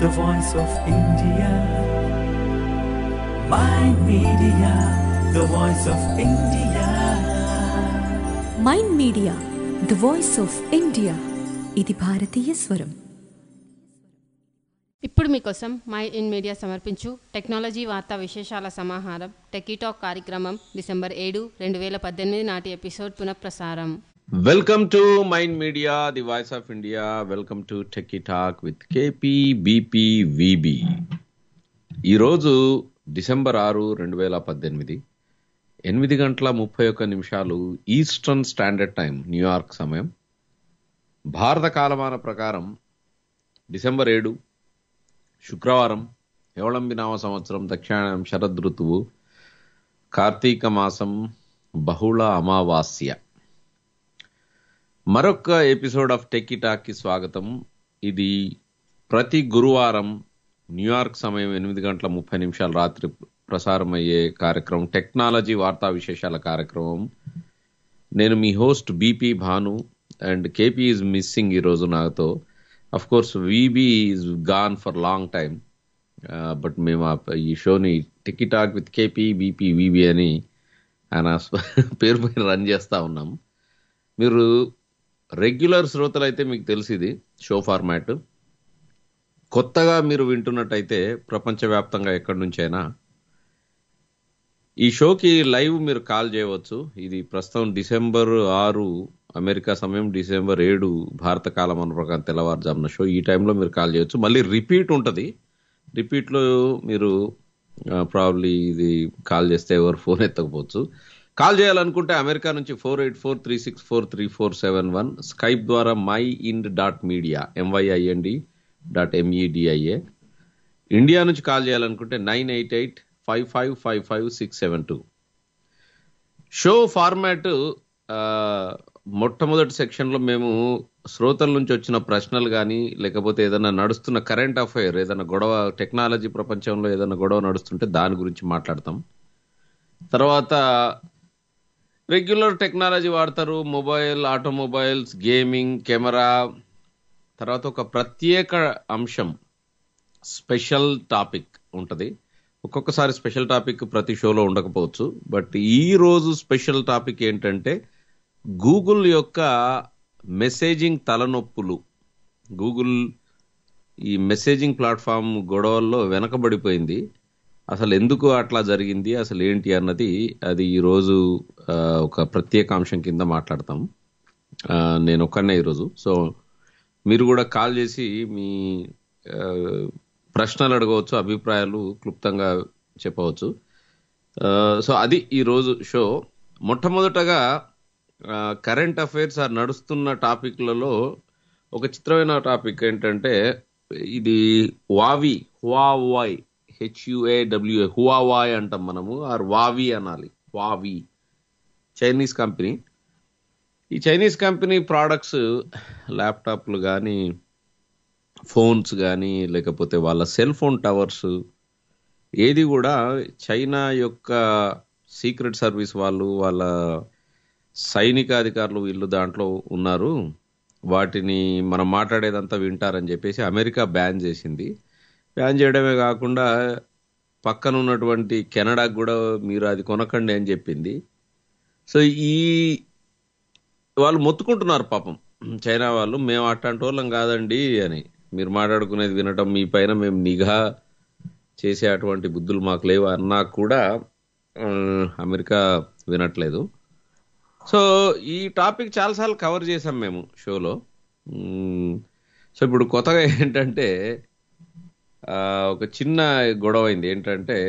the voice of India. My media, the voice of India. Mind media the voice of India ఇది భారతీయ స్వరం ఇప్పుడు మీకోసం my in media సమర్పించు technology వార్తా విశేషాల సమాహారం టెకీటాక్ కార్యక్రమం డిసెంబర్ ఏడు రెండు వేల పద్దెనిమిది నాటి ఎపిసోడ్ పునఃప్రసారం welcome to mind media the voice of India welcome to techie talk with KP BP VB ఈరోజు డిసెంబర్ ఆరు రెండు వేల పద్దెనిమిది ఎనిమిది గంటల ముప్పై ఒక్క నిమిషాలు ఈస్టర్న్ స్టాండర్డ్ టైం న్యూయార్క్ సమయం భారత కాలమాన ప్రకారం డిసెంబర్ ఏడు శుక్రవారం యవళంబినామ సంవత్సరం దక్షిణాయనం శరద్ ఋతువు కార్తీక మాసం బహుళ అమావాస్య మరొక ఎపిసోడ్ ఆఫ్ టెక్కీ టాక్కి స్వాగతం ఇది ప్రతి గురువారం న్యూయార్క్ సమయం ఎనిమిది గంటల ముప్పై నిమిషాల రాత్రి ప్రసారం అయ్యే కార్యక్రమం టెక్నాలజీ వార్తా విశేషాల కార్యక్రమం నేను మీ host BP Bhanu and KP is missing ఈరోజు నాతో of course VB is gone for long time but మేము ఆ- ఈ షోని techie talk with KP BP VB అని ఆయన పేరు పైన రన్ చేస్తా ఉన్నాం మీరు రెగ్యులర్ శ్రోతలు అయితే మీకు తెలిసింది షో ఫార్మాట్ కొత్తగా మీరు వింటున్నట్టయితే ప్రపంచవ్యాప్తంగా ఎక్కడి నుంచైనా ఈ షోకి లైవ్ మీరు కాల్ చేయవచ్చు ఇది ప్రస్తుతం డిసెంబర్ ఆరు అమెరికా సమయం డిసెంబర్ ఏడు భారత కాలం అన్న ప్రకారం తెల్లవారుజామున షో ఈ టైంలో మీరు కాల్ చేయొచ్చు మళ్ళీ రిపీట్ ఉంటుంది రిపీట్లో మీరు ప్రాబ్లీ ఇది కాల్ చేస్తే ఎవరు ఫోన్ ఎత్తకపోవచ్చు కాల్ చేయాలనుకుంటే అమెరికా నుంచి four eight four three six four three four seven one Skype ద్వారా my ఇండ్ dot media MYIND dot MEDIA India నుంచి కాల్ చేయాలనుకుంటే nine eight eight five five five five six seven two show format మొట్టమొదటి సెక్షన్లో మేము శ్రోతల నుంచి వచ్చిన ప్రశ్నలు కానీ లేకపోతే ఏదైనా నడుస్తున్న కరెంట్ అఫైర్ ఏదైనా గొడవ టెక్నాలజీ ప్రపంచంలో ఏదైనా గొడవ నడుస్తుంటే దాని గురించి మాట్లాడతాం తర్వాత రెగ్యులర్ టెక్నాలజీ వాడతారు మొబైల్ ఆటోమొబైల్స్ గేమింగ్ కెమెరా తర్వాత ఒక ప్రత్యేక అంశం స్పెషల్ టాపిక్ ఉంటుంది ఒక్కొక్కసారి స్పెషల్ టాపిక్ ప్రతి షోలో ఉండకపోవచ్చు బట్ ఈ రోజు స్పెషల్ టాపిక్ ఏంటంటే గూగుల్ యొక్క మెసేజింగ్ తలనొప్పులు గూగుల్ ఈ మెసేజింగ్ ప్లాట్ఫామ్ గొడవల్లో వెనకబడిపోయింది అసలు ఎందుకు అట్లా జరిగింది అసలు ఏంటి అన్నది అది ఈరోజు ఆ, ఒక ప్రత్యేక అంశం కింద మాట్లాడతాం ఆ, నేను ఒక్కనే ఈరోజు సో మీరు కూడా కాల్ చేసి మీ ఆ, ప్రశ్నలు అడగవచ్చు అభిప్రాయాలు క్లుప్తంగా చెప్పవచ్చు ఆ, సో అది ఈరోజు షో మొట్టమొదటగా కరెంట్ అఫైర్స్ ఆ నడుస్తున్న టాపిక్లలో ఒక చిత్రమైన టాపిక్ ఏంటంటే ఇది వావి హువావాయ్ హెచ్యుఏడబ్ల్యూఏ హువావాయ్ అంటాం మనము ఆర్ వావి అనాలి వావి చైనీస్ కంపెనీ ఈ చైనీస్ కంపెనీ ప్రోడక్ట్స్ ల్యాప్టాప్లు కానీ ఫోన్స్ కానీ లేకపోతే వాళ్ళ సెల్ ఫోన్ టవర్స్ ఏది కూడా చైనా యొక్క సీక్రెట్ సర్వీస్ వాళ్ళు వాళ్ళ సైనిక అధికారులు వీళ్ళు దాంట్లో ఉన్నారు వాటిని మనం మాట్లాడేదంతా వింటారని చెప్పేసి అమెరికా బ్యాన్ చేసింది బ్యాన్ చేయడమే కాకుండా పక్కన ఉన్నటువంటి కెనడాకు కూడా మీరు అది కొనకండి అని చెప్పింది సో ఈ వాళ్ళు మొత్తుకుంటున్నారు పాపం చైనా వాళ్ళు మేము అట్లాంటి వాళ్ళం కాదండి అని మీరు మాట్లాడుకునేది వినటం మీ పైన మేము నిఘా చేసే అటువంటి బుద్ధులు మాకు లేవు అన్నా కూడా ఆ, అమెరికా వినట్లేదు సో ఈ టాపిక్ చాలాసార్లు కవర్ చేసాం మేము షోలో మ్మ్. సో ఇప్పుడు కొత్తగా ఏంటంటే ఆ, ఒక చిన్న గొడవ అయింది ఏంటంటే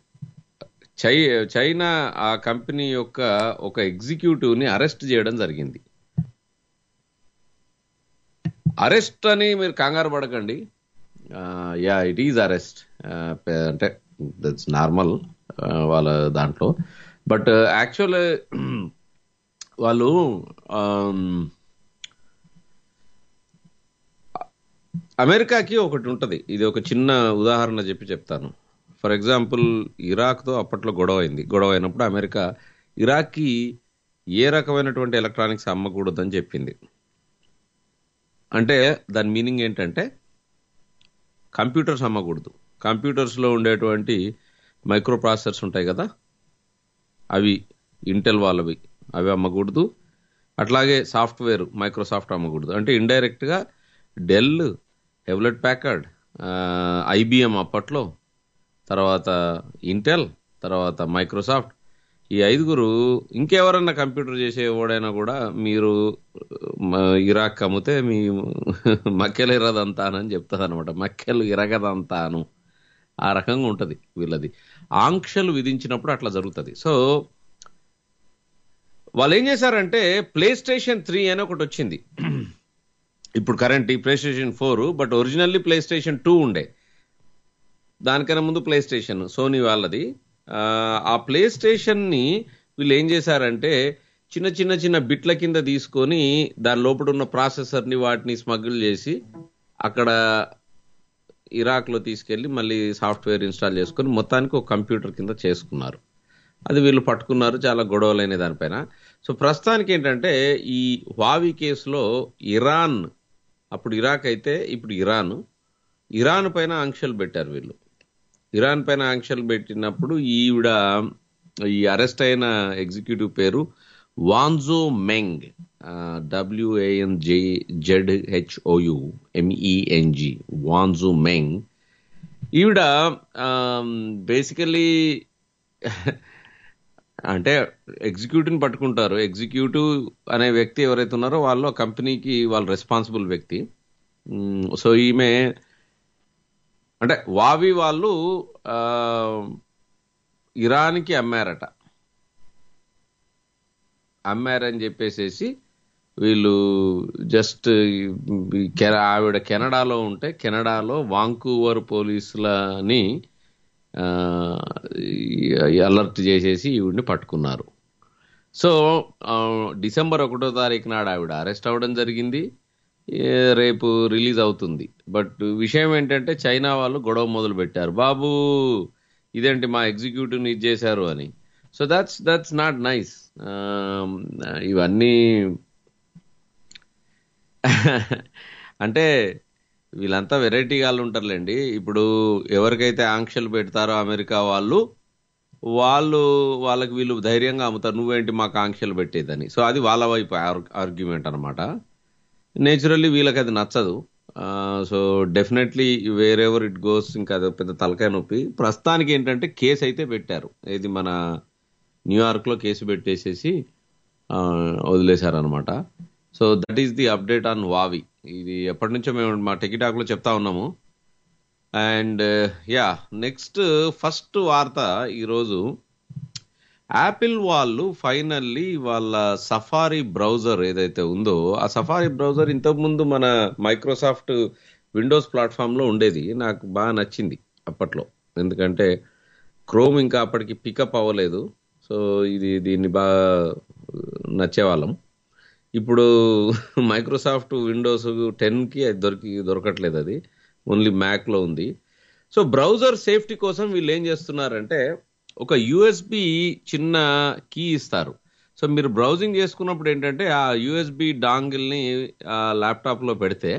చై చైనా ఆ కంపెనీ యొక్క ఒక ఎగ్జిక్యూటివ్ ని అరెస్ట్ చేయడం జరిగింది అరెస్ట్ అని మీరు కంగారు పడకండి యా ఇట్ ఈజ్ అరెస్ట్ అంటే దట్స్ నార్మల్ వాళ్ళ దాంట్లో బట్ యాక్చువల్ వాళ్ళు ఆమ్, అమెరికాకి ఒకటి ఉంటది ఇది ఒక చిన్న ఉదాహరణ చెప్పి చెప్తాను ఫర్ ఎగ్జాంపుల్ ఇరాక్తో అప్పట్లో గొడవ అయింది గొడవ అయినప్పుడు అమెరికా ఇరాక్కి ఏ రకమైనటువంటి ఎలక్ట్రానిక్స్ అమ్మకూడదని చెప్పింది అంటే దాని మీనింగ్ ఏంటంటే కంప్యూటర్స్ అమ్మకూడదు కంప్యూటర్స్లో ఉండేటువంటి మైక్రో ప్రాసెసర్స్ ఉంటాయి కదా అవి ఇంటెల్ వాళ్ళవి అవి అమ్మకూడదు అట్లాగే సాఫ్ట్వేర్ మైక్రోసాఫ్ట్ అమ్మకూడదు అంటే ఇండైరెక్ట్గా డెల్ హెవ్లెట్ ప్యాకర్డ్ ఐబిఎం అప్పట్లో తర్వాత ఇంటెల్ తర్వాత మైక్రోసాఫ్ట్ ఈ ఐదుగురు ఇంకెవరన్నా కంప్యూటర్ చేసే ఎవడైనా కూడా మీరు మ- ఇరాక్ అమ్మితే మీ మక్కెలు ఇరదంతానని చెప్తుంది అనమాట మక్కెలు ఇరగదంతాను ఆ రకంగా ఉంటది వీళ్ళది ఆంక్షలు విధించినప్పుడు అట్లా జరుగుతుంది సో వాళ్ళు ఏం చేశారంటే ప్లే స్టేషన్ త్రీ అని ఒకటి వచ్చింది ఇప్పుడు కరెంట్ ఈ play station four but originally play station two ఉండే దానికన్నా ముందు ప్లే స్టేషన్ సోనీ వాళ్ళది ఆ, ఆ ప్లే స్టేషన్ ని వీళ్ళు ఏం చేశారంటే చిన్న చిన్న చిన్న బిట్ల కింద తీసుకొని దాని లోపల ఉన్న ప్రాసెసర్ ని వాటిని స్మగుల్ చేసి అక్కడ ఇరాక్ లో తీసుకెళ్లి మళ్ళీ సాఫ్ట్వేర్ ఇన్స్టాల్ చేసుకొని మొత్తానికి ఒక కంప్యూటర్ కింద చేసుకున్నారు అది వీళ్ళు పట్టుకున్నారు చాలా గొడవలైన దానిపైన సో ప్రస్తుతానికి ఏంటంటే ఈ వావి కేసులో ఇరాన్ అప్పుడు ఇరాక్ అయితే ఇప్పుడు ఇరాన్ ఇరాన్ పైన ఆంక్షలు పెట్టారు వీళ్ళు ఇరాన్ పైన ఆంక్షలు పెట్టినప్పుడు ఈవిడ ఈ అరెస్ట్ అయిన ఎగ్జిక్యూటివ్ పేరు Wanzhou Meng WAN J Z HOU MENG Wanzhou Meng ఈవిడ బేసికలీ అంటే ఎగ్జిక్యూటివ్ని పట్టుకుంటారు ఎగ్జిక్యూటివ్ అనే వ్యక్తి ఎవరైతే ఉన్నారో వాళ్ళు ఆ కంపెనీకి వాళ్ళు రెస్పాన్సిబుల్ వ్యక్తి మ్, సో ఈమె అంటే వావి వాళ్ళు ఆ, ఇరాన్కి అమ్మారట అమ్మారని చెప్పేసేసి వీళ్ళు జస్ట్ ఆవిడ కెనడాలో ఉంటే కెనడాలో వాంకూవర్ పోలీసులని ఆ, ఈ అలర్ట్ చేసేసి ఈవిడ్ని పట్టుకున్నారు సో ఆ, డిసెంబర్ ఒకటో తారీఖు నాడు ఆవిడ అరెస్ట్ అవ్వడం జరిగింది ఏ, రేపు రిలీజ్ అవుతుంది బట్ విషయం ఏంటంటే చైనా వాళ్ళు గొడవ మొదలు పెట్టారు బాబు ఇదేంటి మా ఎగ్జిక్యూటివ్ని ఇది చేశారు అని so that's that's not nice ఇవన్నీ అంటే వీళ్ళంతా వెరైటీ వాళ్ళు ఉంటారులేండి ఇప్పుడు ఎవరికైతే ఆంక్షలు పెడతారో అమెరికా వాళ్ళు వాళ్ళు వాళ్ళకి వీళ్ళు ధైర్యంగా అమ్ముతారు నువ్వేంటి మాకు ఆంక్షలు పెట్టేదని సో అది వాళ్ళ వైపు ఆర్గ్యుమెంట్ అనమాట నేచురల్లీ వీళ్ళకి అది నచ్చదు so definitely wherever it goes ఇంకా అది పెద్ద తలకాయ నొప్పి ప్రస్తుతానికి ఏంటంటే కేసు అయితే పెట్టారు ఇది మన న్యూయార్క్ లో కేసు పెట్టేసేసి ఆ, వదిలేశారనమాట so that is the update on Huawei ఇది ఎప్పటి నుంచో మేము మా టెకిటాక్ లో చెప్తా ఉన్నాము అండ్ యా నెక్స్ట్ ఫస్ట్ వార్త ఈరోజు యాపిల్ వాళ్ళు ఫైనల్లీ వాళ్ళ సఫారీ బ్రౌజర్ ఏదైతే ఉందో ఆ సఫారీ బ్రౌజర్ ఇంతకుముందు మన మైక్రోసాఫ్ట్ విండోస్ ప్లాట్ఫామ్ లో ఉండేది నాకు బాగా నచ్చింది అప్పట్లో ఎందుకంటే క్రోమ్ ఇంకా అప్పటికి పికప్ అవ్వలేదు సో ఇది దీన్ని బాగా నచ్చేవాళ్ళం ఇప్పుడు మైక్రోసాఫ్ట్ విండోస్ టెన్ కి అది దొరికి దొరకట్లేదు అది ఓన్లీ మ్యాక్ లో ఉంది సో బ్రౌజర్ సేఫ్టీ కోసం వీళ్ళు ఏం చేస్తున్నారంటే ఒక యుఎస్బి చిన్న కీ ఇస్తారు సో మీరు బ్రౌజింగ్ చేసుకున్నప్పుడు ఏంటంటే ఆ యుఎస్బి డాంగిల్ ని ల్యాప్టాప్ లో పెడితే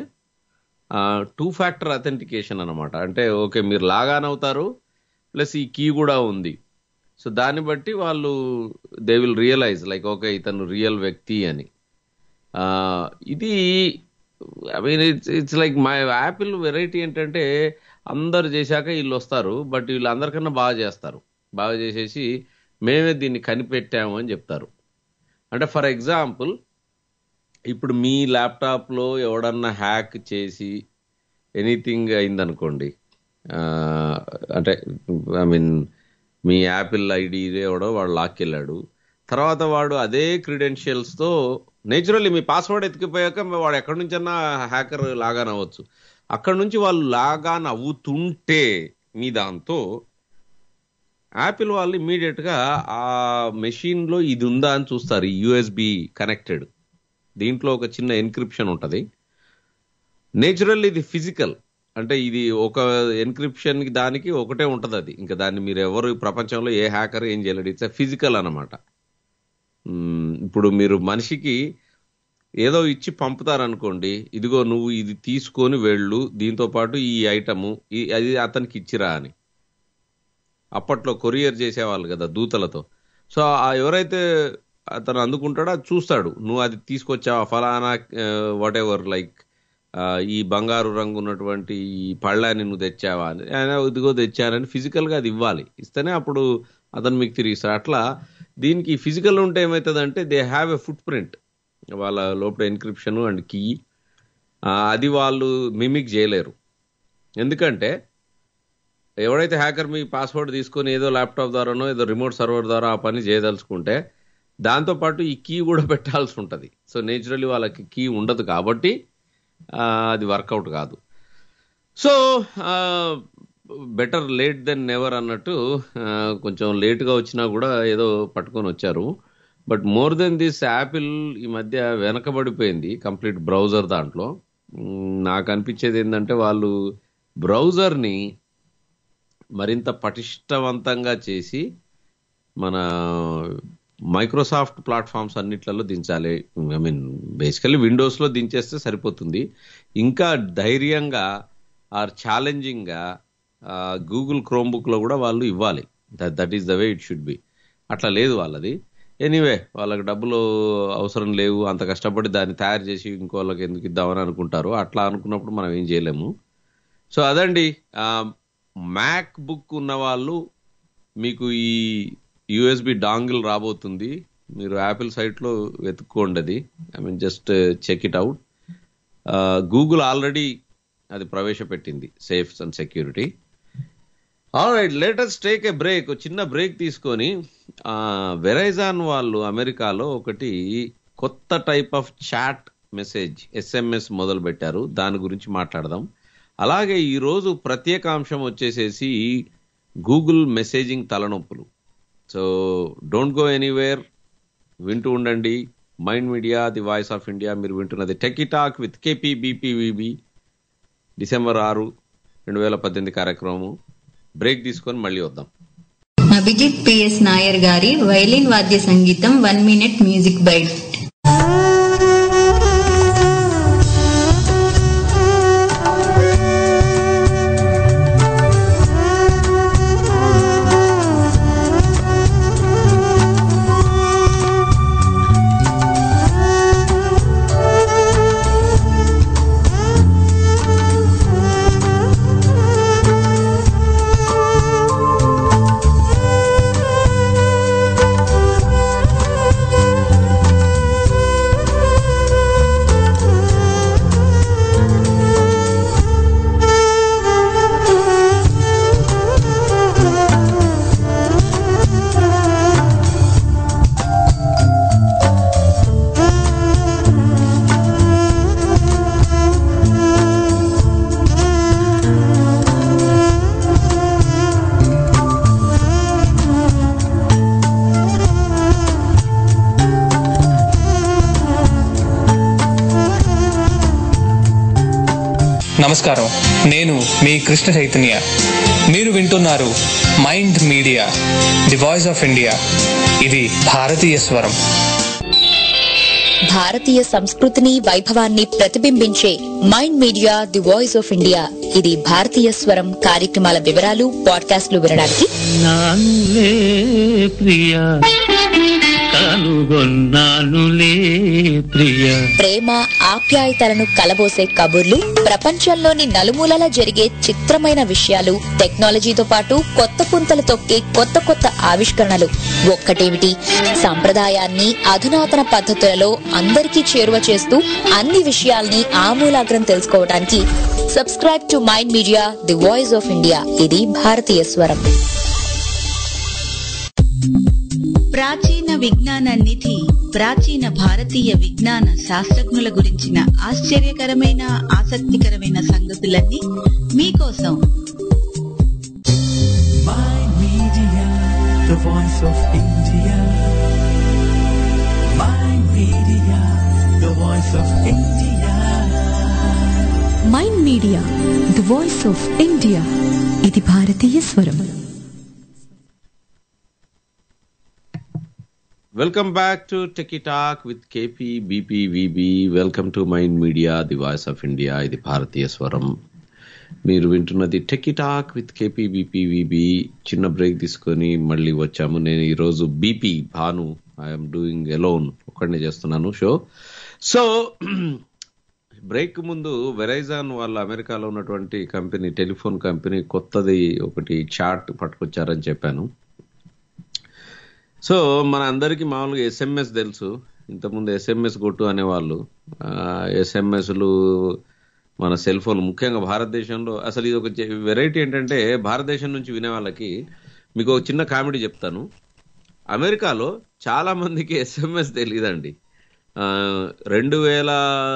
టూ ఫ్యాక్టర్ అథెంటికేషన్ అన్నమాట అంటే ఓకే మీరు లాగాన్ అవుతారు ప్లస్ ఈ కీ కూడా ఉంది సో దాన్ని బట్టి వాళ్ళు they will realize like okay ఇతను రియల్ వ్యక్తి అని ఆ, ఇది I mean it's it's like my Apple variety ఏంటంటే అందరు చేశాక వీళ్ళు వస్తారు బట్ వీళ్ళు అందరికన్నా బాగా చేస్తారు బాగా చేసేసి మేమే దీన్ని కనిపెట్టాము అని చెప్తారు అంటే ఫర్ ఎగ్జాంపుల్ ఇప్పుడు మీ ల్యాప్టాప్లో ఎవడన్నా హ్యాక్ చేసి ఎనీథింగ్ అయిందనుకోండి ఆ, అంటే ఐ మీన్ మీ యాపిల్ ఐడి ఎవడో వాడు లాక్కెళ్ళాడు తర్వాత వాడు అదే credentials తో నేచురల్లీ మీ పాస్వర్డ్ ఎత్తుకుపోయాక వాడు ఎక్కడి నుంచన్నా హ్యాకర్ లాగాన్ అవ్వచ్చు అక్కడ నుంచి వాళ్ళు లాగాన్ అవుతుంటే మీ దాంతో యాపిల్ వాళ్ళు ఇమీడియట్ గా ఆ మెషిన్ లో ఇది ఉందా అని చూస్తారు యుఎస్బి కనెక్టెడ్ దీంట్లో ఒక చిన్న ఎన్క్రిప్షన్ ఉంటది నేచురల్ ఇది ఫిజికల్ అంటే ఇది ఒక ఎన్క్రిప్షన్ దానికి ఒకటే ఉంటది అది ఇంకా దాన్ని మీరు ఎవరు ఈ ప్రపంచంలో ఏ హ్యాకర్ ఏం చేయలేడు ఇట్స్ ఫిజికల్ అన్నమాట మ్మ్, ఇప్పుడు మీరు మనిషికి ఏదో ఇచ్చి పంపుతారనుకోండి ఇదిగో నువ్వు ఇది తీసుకొని వెళ్ళు దీంతో పాటు ఈ ఐటము ఈ- అది అతనికి ఇచ్చిరా అని అప్పట్లో కొరియర్ చేసేవాళ్ళు కదా దూతలతో సో ఆ ఎవరైతే అతను అందుకుంటాడో అది చూస్తాడు నువ్వు అది తీసుకొచ్చావా ఫలానా వాట్ ఎవర్ లైక్ ఈ బంగారు రంగు ఉన్నటువంటి ఈ పళ్ళాన్ని నువ్వు తెచ్చావా అని ఆయన ఇదిగో తెచ్చానని physical గా అది ఇవ్వాలి ఇస్తేనే అప్పుడు అతను మీకు తిరిగి ఇస్తాడు అట్లా దీనికి ఫిజికల్ ఉంటే ఏమవుతుందంటే they have a footprint వాళ్ళ లోపల ఎన్క్రిప్షన్ అండ్ కీ అది వాళ్ళు మిమిక్ చేయలేరు ఎందుకంటే ఎవడైతే హ్యాకర్ మీ పాస్వర్డ్ తీసుకొని ఏదో ల్యాప్టాప్ ద్వారానో ఏదో రిమోట్ సర్వర్ ద్వారా ఆ పని చేయదలుచుకుంటే దాంతోపాటు ఈ కీ కూడా పెట్టాల్సి ఉంటుంది సో నేచురల్లీ వాళ్ళకి కీ ఉండదు కాబట్టి ఆ, అది వర్కౌట్ కాదు so better late than never అన్నట్టు ఆ, కొంచెం లేట్గా వచ్చినా కూడా ఏదో పట్టుకొని వచ్చారు but more than this Apple ఈ మధ్య వెనకబడిపోయింది కంప్లీట్ బ్రౌజర్ దాంట్లో మ్, నాకు అనిపించేది ఏంటంటే వాళ్ళు బ్రౌజర్ని మరింత పటిష్టవంతంగా చేసి మన మైక్రోసాఫ్ట్ ప్లాట్ఫామ్స్ అన్నిట్లలో దించాలి ఐ మీన్ బేసికల్లీ విండోస్లో దించేస్తే సరిపోతుంది ఇంకా ధైర్యంగా ఆర్ ఛాలెంజింగ్గా గూగుల్ క్రోమ్ బుక్లో కూడా వాళ్ళు ఇవ్వాలి that that is the way it should be అట్లా లేదు వాళ్ళది ఎనీవే వాళ్ళకి డబ్బులు అవసరం లేవు అంత కష్టపడి దాన్ని తయారు చేసి ఇంకోళ్ళకి ఎందుకు ఇద్దామని అనుకుంటారు అట్లా అనుకున్నప్పుడు మనం ఏం చేయలేము సో అదండి మ్యాక్ బుక్ ఉన్న వాళ్ళు మీకు ఈ యుఎస్బి డాంగిల్ రాబోతుంది మీరు యాపిల్ సైట్లో వెతుక్కోండి అది I mean just check it out Google already అది ప్రవేశపెట్టింది safes and security right latest take a break చిన్న బ్రేక్ తీసుకొని వెరైజాన్ వాళ్ళు అమెరికాలో ఒకటి కొత్త type of chat message SMS మొదలు పెట్టారు దాని గురించి మాట్లాడదాం అలాగే ఈరోజు ప్రత్యేక అంశం వచ్చేసేసి గూగుల్ మెసేజింగ్ తలనొప్పులు సో డోంట్ గో ఎనీవేర్ వింటూ ఉండండి mind media the voice of India మీరు వింటున్నది techie talk with KP BP VB December ఆరు రెండు వేల పద్దెనిమిది కార్యక్రమం బ్రేక్ తీసుకొని మళ్ళీ వద్దాం అభిజిత్ పిఎస్ నాయర్ గారి వైలిన్ వాద్య సంగీతం వన్ మినిట్ మ్యూజిక్ బైట్ నమస్కారం నేను మీ కృష్ణ చైతన్య మీరు వింటున్నారు mind media the voice of India ఇది భారతీయ స్వరం భారతీయ సంస్కృతిని వైభవాన్ని ప్రతిబింబించే mind media the voice of India ఇది భారతీయ స్వరం కార్యక్రమాల వివరాలు పాడ్కాస్ట్లు వినడానికి నానులే ప్రియ కనుగొన్నానులే ప్రియ ప్రేమ ఆప్యాయతలను కలబోసే కబుర్లు ప్రపంచంలోని నలుమూలలా జరిగే చిత్రమైన విషయాలు టెక్నాలజీతో పాటు కొత్త పుంతలు తొక్కే కొత్త కొత్త ఆవిష్కరణలు ఒక్కటేమిటి సంప్రదాయాన్ని అధునాతన పద్ధతులలో అందరికీ చేరువ చేస్తూ అన్ని విషయాల్ని ఆమూలాగ్రం తెలుసుకోవడానికి subscribe to mind media the voice of India ఇది భారతీయ స్వరం ప్రాచీన విజ్ఞాన నిధి ప్రాచీన భారతీయ విజ్ఞాన శాస్త్రజ్ఞుల గురించిన ఆశ్చర్యకరమైన ఆసక్తికరమైన సంగతులన్నీ మీకోసం Mind Media, the voice of India. Mind Media, the voice of India. Mind media the voice of India ఇది భారతీయ స్వరం welcome back to techie talk with KP BP VB welcome to mind media the voice of India ఇది భారతీయ స్వరం మీరు వింటున్నది techie talk with KP BP VB చిన్న break తీసుకొని మళ్ళీ వచ్చాము నేను ఈరోజు BP Bhanu I'm doing alone ఒక్కడనే చేస్తున్నాను షో సో బ్రేక్ ముందు వెరైజాన్ వాళ్ళ అమెరికాలో ఉన్నటువంటి కంపెనీ టెలిఫోన్ కంపెనీ కొత్తది ఒకటి చార్ట్ పట్టుకొచ్చారని చెప్పాను సో మన అందరికీ మామూలుగా ఎస్ఎంఎస్ తెలుసు ఇంతకుముందు ఎస్ఎంఎస్ కొట్టు అనేవాళ్ళు ఎస్ఎంఎస్లు మన సెల్ ఫోన్ ముఖ్యంగా భారతదేశంలో అసలు ఇది ఒక వెరైటీ ఏంటంటే భారతదేశం నుంచి వినే వాళ్ళకి మీకు ఒక చిన్న కామెడీ చెప్తాను అమెరికాలో చాలా మందికి ఎస్ఎంఎస్ తెలియదండి ఆ, రెండు వేల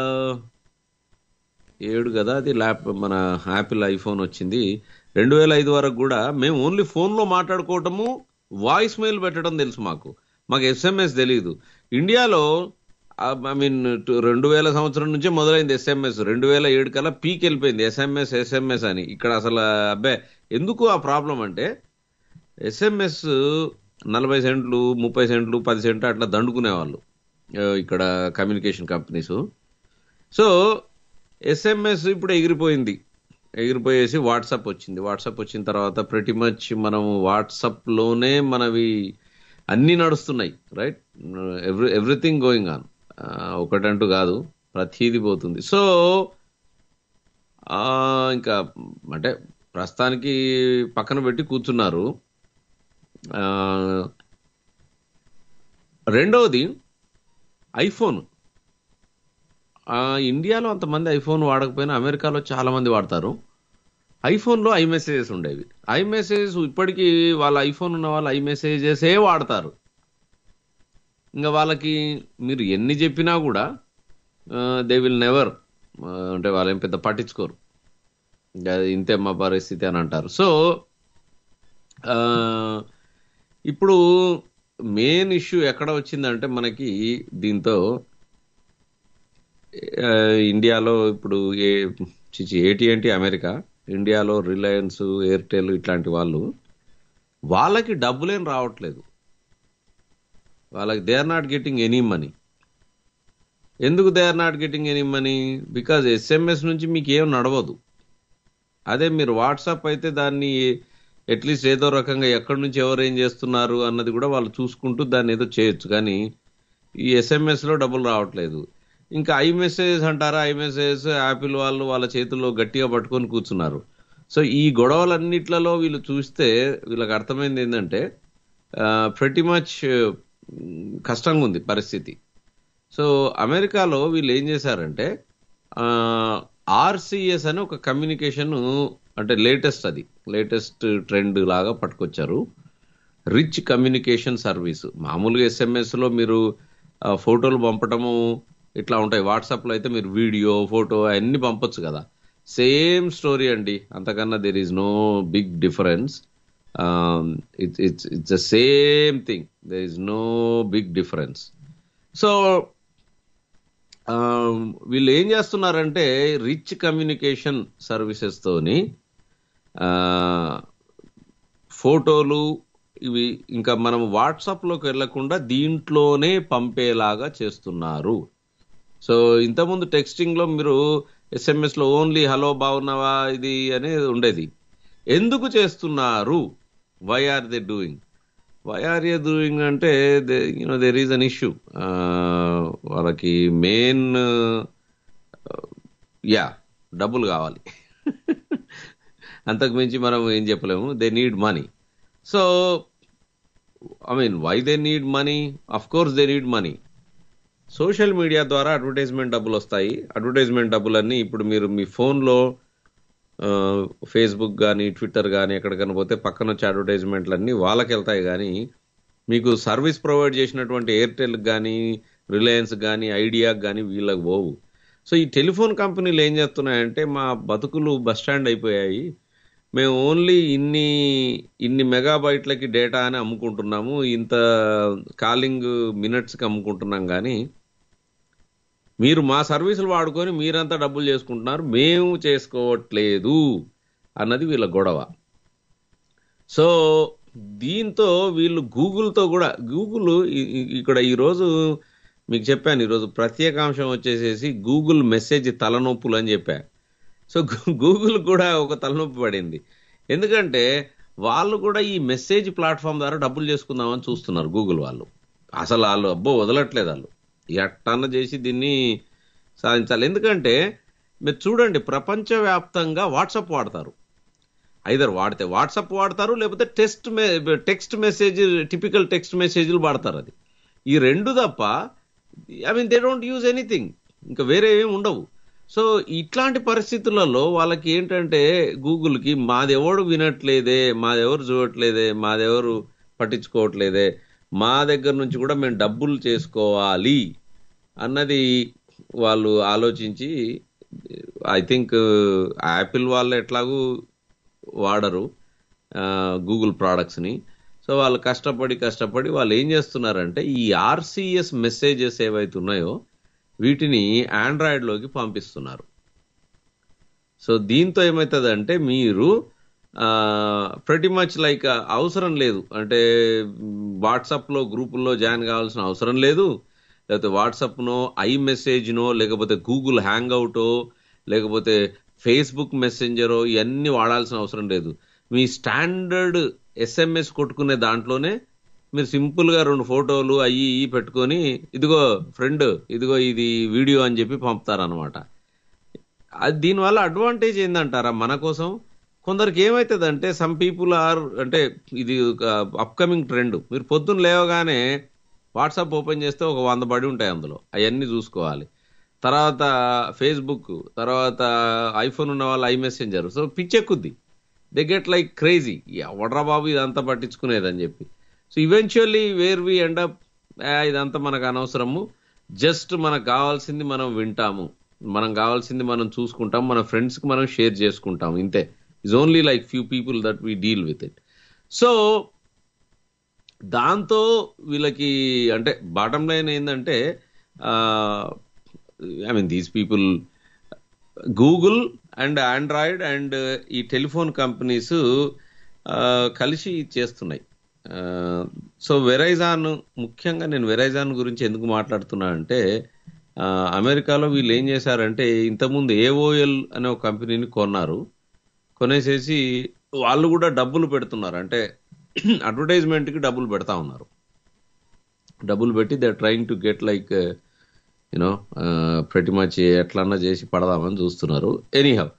ఏడు కదా అది ల్యాప్ మన యాపిల్ ఐఫోన్ వచ్చింది రెండు వేల ఐదు వరకు కూడా మేము ఓన్లీ ఫోన్లో మాట్లాడుకోవటము వాయిస్ మెయిల్ పెట్టడం తెలుసు మాకు మాకు ఎస్ఎంఎస్ తెలియదు ఇండియాలో ఐ మీన్ రెండు వేల సంవత్సరం నుంచే మొదలైంది ఎస్ఎంఎస్ రెండు వేల ఏడు కల్లా పీక్ వెళ్ళిపోయింది ఎస్ఎంఎస్ ఎస్ఎంఎస్ అని ఇక్కడ అసలు అబ్బే ఎందుకు ఆ ప్రాబ్లం అంటే ఎస్ఎంఎస్ నలభై సెంట్లు ముప్పై సెంట్లు పది సెంట్లు అట్లా దండుకునేవాళ్ళు ఆ, ఇక్కడ కమ్యూనికేషన్ కంపెనీస్ సో ఎస్ఎంఎస్ ఇప్పుడు ఎగిరిపోయింది ఎగిరిపోయేసి వాట్సాప్ వచ్చింది వాట్సాప్ వచ్చిన తర్వాత ప్రతి మచ్ మనం వాట్సాప్లోనే మనవి అన్నీ నడుస్తున్నాయి right every everything going on ఒకటంటూ కాదు ప్రతిదీ పోతుంది సో ఆ, ఇంకా అంటే ప్రస్తుతానికి పక్కన పెట్టి కూర్చున్నారు ఆ, రెండవది ఐఫోన్ ఆ, ఇండియాలో అంతమంది ఐఫోన్ వాడకపోయినా అమెరికాలో చాలా మంది వాడతారు ఐఫోన్లో ఐ మెసేజెస్ ఉండేవి ఐ మెసేజెస్ ఇప్పటికీ వాళ్ళ ఐఫోన్ ఉన్న వాళ్ళు ఐ మెసేజెసే వాడతారు ఇంకా వాళ్ళకి మీరు ఎన్ని చెప్పినా కూడా దే విల్ నెవర్ అంటే వాళ్ళు ఏం పెద్ద పట్టించుకోరు ఇంకా ఇంతే మా పరిస్థితి అని అంటారు సో ఆ, ఇప్పుడు మెయిన్ ఇష్యూ ఎక్కడ వచ్చిందంటే మనకి దీంతో ఆ, ఇండియాలో ఇప్పుడు ఏ చిచి ఏటీఎన్టీ అమెరికా ఇండియాలో రిలయన్స్ ఎయిర్టెల్ ఇట్లాంటి వాళ్ళు వాళ్ళకి డబ్బులేం రావట్లేదు వాళ్ళకి they are not getting any money ఎందుకు they are not getting any money because SMS నుంచి మీకు ఏం నడవదు అదే మీరు వాట్సాప్ అయితే దాన్ని అట్లీస్ట్ ఏదో రకంగా ఎక్కడి నుంచి ఎవరు ఏం చేస్తున్నారు అన్నది కూడా వాళ్ళు చూసుకుంటూ దాన్ని ఏదో చేయొచ్చు కానీ ఈ ఎస్ఎంఎస్ లో డబ్బులు రావట్లేదు ఇంకా ఐ మెసేజ్ అంటారా ఐ మెసేజ్ యాపిల్ వాళ్ళు వాళ్ళ చేతుల్లో గట్టిగా పట్టుకొని కూర్చున్నారు సో ఈ గొడవలన్నిట్లలో వీళ్ళు చూస్తే వీళ్ళకి అర్థమైంది ఏంటంటే ప్రతి మచ్ కష్టంగా ఉంది పరిస్థితి సో అమెరికాలో వీళ్ళు ఏం చేశారంటే ఆర్సిఎస్ అని ఒక కమ్యూనికేషన్ అంటే లేటెస్ట్ అది లేటెస్ట్ ట్రెండ్ లాగా పట్టుకొచ్చారు రిచ్ కమ్యూనికేషన్ సర్వీస్ మామూలుగా ఎస్ఎంఎస్ లో మీరు ఆ, ఫోటోలు పంపటము ఇట్లా ఉంటాయి వాట్సాప్ లో అయితే మీరు వీడియో ఫోటో అన్ని పంపొచ్చు కదా సేమ్ స్టోరీ అండి అంతకన్నా there is no big difference it's it's it's the same thing there is no big difference so ఆ, వీళ్ళు ఏం చేస్తున్నారంటే రిచ్ కమ్యూనికేషన్ సర్వీసెస్ తోని ఆ, ఫోటోలు ఇవి ఇంకా మనం వాట్సాప్ లోకి వెళ్లకుండా దీంట్లోనే పంపేలాగా చేస్తున్నారు సో ఇంతకుముందు టెక్స్టింగ్ లో మీరు ఎస్ఎంఎస్ లో ఓన్లీ హలో బాగున్నావా ఇది అనేది ఉండేది ఎందుకు చేస్తున్నారు why are they doing why are a doing అంటే you know there is an issue వాళ్ళకి మెయిన్ యా డబ్బులు కావాలి అంతకు మించి మనం ఏం చెప్పలేము they need money so I mean why they need money of course they need money social media ద్వారా అడ్వర్టైజ్మెంట్ డబ్బులు వస్తాయి అడ్వర్టైజ్మెంట్ డబ్బులన్నీ ఇప్పుడు మీరు మీ ఫోన్లో ఫేస్బుక్ కానీ ట్విట్టర్ కానీ ఎక్కడికైనా పోతే పక్కన వచ్చే అడ్వర్టైజ్మెంట్లు అన్నీ వాళ్ళకి వెళ్తాయి కానీ మీకు సర్వీస్ ప్రొవైడ్ చేసినటువంటి ఎయిర్టెల్ కానీ రిలయన్స్ కానీ ఐడియాకి కానీ వీళ్ళకి పోవు సో ఈ టెలిఫోన్ కంపెనీలు ఏం చేస్తున్నాయంటే మా బతుకులు బస్ స్టాండ్ అయిపోయాయి మేము ఓన్లీ ఇన్ని ఇన్ని మెగాబైట్లకి డేటా అని అమ్ముకుంటున్నాము ఇంత కాలింగ్ మినిట్స్కి అమ్ముకుంటున్నాం కానీ మీరు మా సర్వీసులు వాడుకొని మీరంతా డబ్బులు చేసుకుంటున్నారు మేము చేసుకోవట్లేదు అన్నది వీళ్ళ గొడవ సో దీంతో వీళ్ళు గూగుల్తో కూడా గూగుల్ ఈ- ఈ- ఇక్కడ ఈరోజు మీకు చెప్పాను ఈరోజు ప్రత్యేకాంశం వచ్చేసేసి గూగుల్ మెసేజ్ తలనొప్పులు అని చెప్పా సో గు- గూగుల్ కూడా ఒక తలనొప్పి పడింది ఎందుకంటే వాళ్ళు కూడా ఈ మెసేజ్ ప్లాట్ఫామ్ ద్వారా డబ్బులు చేసుకుందామని చూస్తున్నారు గూగుల్ వాళ్ళు అసలు వాళ్ళు అబ్బో వదలట్లేదు వాళ్ళు ఎట్టన్న చేసి దీన్ని సాధించాలి ఎందుకంటే మీరు చూడండి ప్రపంచవ్యాప్తంగా వాట్సాప్ వాడతారు ఐదర్ వాడితే వాట్సాప్ వాడతారు లేకపోతే text text message typical text మెసేజ్లు వాడతారు అది ఈ రెండు తప్ప I mean they don't use anything ఇంకా వేరే ఏమి ఉండవు సో ఇట్లాంటి పరిస్థితులలో వాళ్ళకి ఏంటంటే గూగుల్కి మాదెవడు వినట్లేదే మాదెవరు చూడట్లేదే మాదెవరు పట్టించుకోవట్లేదే మా దగ్గర నుంచి కూడా మేము డబ్బులు చేసుకోవాలి అన్నది వాళ్ళు ఆలోచించి ఐ థింక్ యాపిల్ వాళ్ళు ఎట్లాగూ వాడరు గూగుల్ ప్రోడక్ట్స్ని సో వాళ్ళు కష్టపడి కష్టపడి వాళ్ళు ఏం చేస్తున్నారంటే ఈ ఆర్సిఎస్ మెసేజెస్ ఏవైతే ఉన్నాయో వీటిని ఆండ్రాయిడ్లోకి పంపిస్తున్నారు సో దీంతో ఏమవుతుందంటే మీరు ప్రతి మచ్ లైక్ అవసరం లేదు అంటే వాట్సాప్లో గ్రూపుల్లో జాయిన్ కావాల్సిన అవసరం లేదు లేకపోతే వాట్సాప్నో ఐ మెసేజ్నో లేకపోతే గూగుల్ హ్యాంగ్ అవుటో లేకపోతే ఫేస్బుక్ మెసెంజరో ఇవన్నీ వాడాల్సిన అవసరం లేదు మీ స్టాండర్డ్ ఎస్ఎంఎస్ కొట్టుకునే దాంట్లోనే మీరు సింపుల్ గా రెండు ఫోటోలు అయ్యి ఇయ్యి పెట్టుకొని ఇదిగో ఫ్రెండ్ ఇదిగో ఇది వీడియో అని చెప్పి పంపుతారనమాట అది దీనివల్ల అడ్వాంటేజ్ ఏందంటారా మన కోసం కొందరికి ఏమవుతుందంటే సమ్ పీపుల్ ఆర్ అంటే ఇది ఒక అప్కమింగ్ ట్రెండ్ మీరు పొద్దున్న లేవగానే వాట్సాప్ ఓపెన్ చేస్తే ఒక వంద బడి ఉంటాయి అందులో అవన్నీ చూసుకోవాలి తర్వాత ఫేస్బుక్ తర్వాత ఐఫోన్ ఉన్న వాళ్ళు ఐ మెసెంజర్ సో పిచ్చెక్కుద్ది దే గెట్ లైక్ క్రేజీ ఎవడ్రా బాబు ఇదంతా పట్టించుకునేదని చెప్పి so eventually where we end up ఇదంతా మనకు అనవసరము జస్ట్ మనకు కావాల్సింది మనం వింటాము మనం కావాల్సింది మనం చూసుకుంటాం మన ఫ్రెండ్స్కి మనం షేర్ చేసుకుంటాం ఇంతే is only like few people that we deal with it so దాంతో వీళ్ళకి అంటే బాటం లైన్ ఏంటంటే I mean these people Google and Android and ఈ టెలిఫోన్ కంపెనీస్ కలిసి చేస్తున్నాయి సో వెరైజాన్ ముఖ్యంగా నేను వెరైజాన్ గురించి ఎందుకు మాట్లాడుతున్నా అంటే ఆ, అమెరికాలో వీళ్ళు ఏం చేశారంటే ఇంతకుముందు ఏఓఎల్ అనే ఒక కంపెనీని కొన్నారు కొనేసేసి వాళ్ళు కూడా డబ్బులు పెడుతున్నారు అంటే అడ్వర్టైజ్మెంట్కి డబ్బులు పెడతా ఉన్నారు డబ్బులు పెట్టి they trying to get like you know pretty much ఎట్లన్నా చేసి పడదామని చూస్తున్నారు anyhow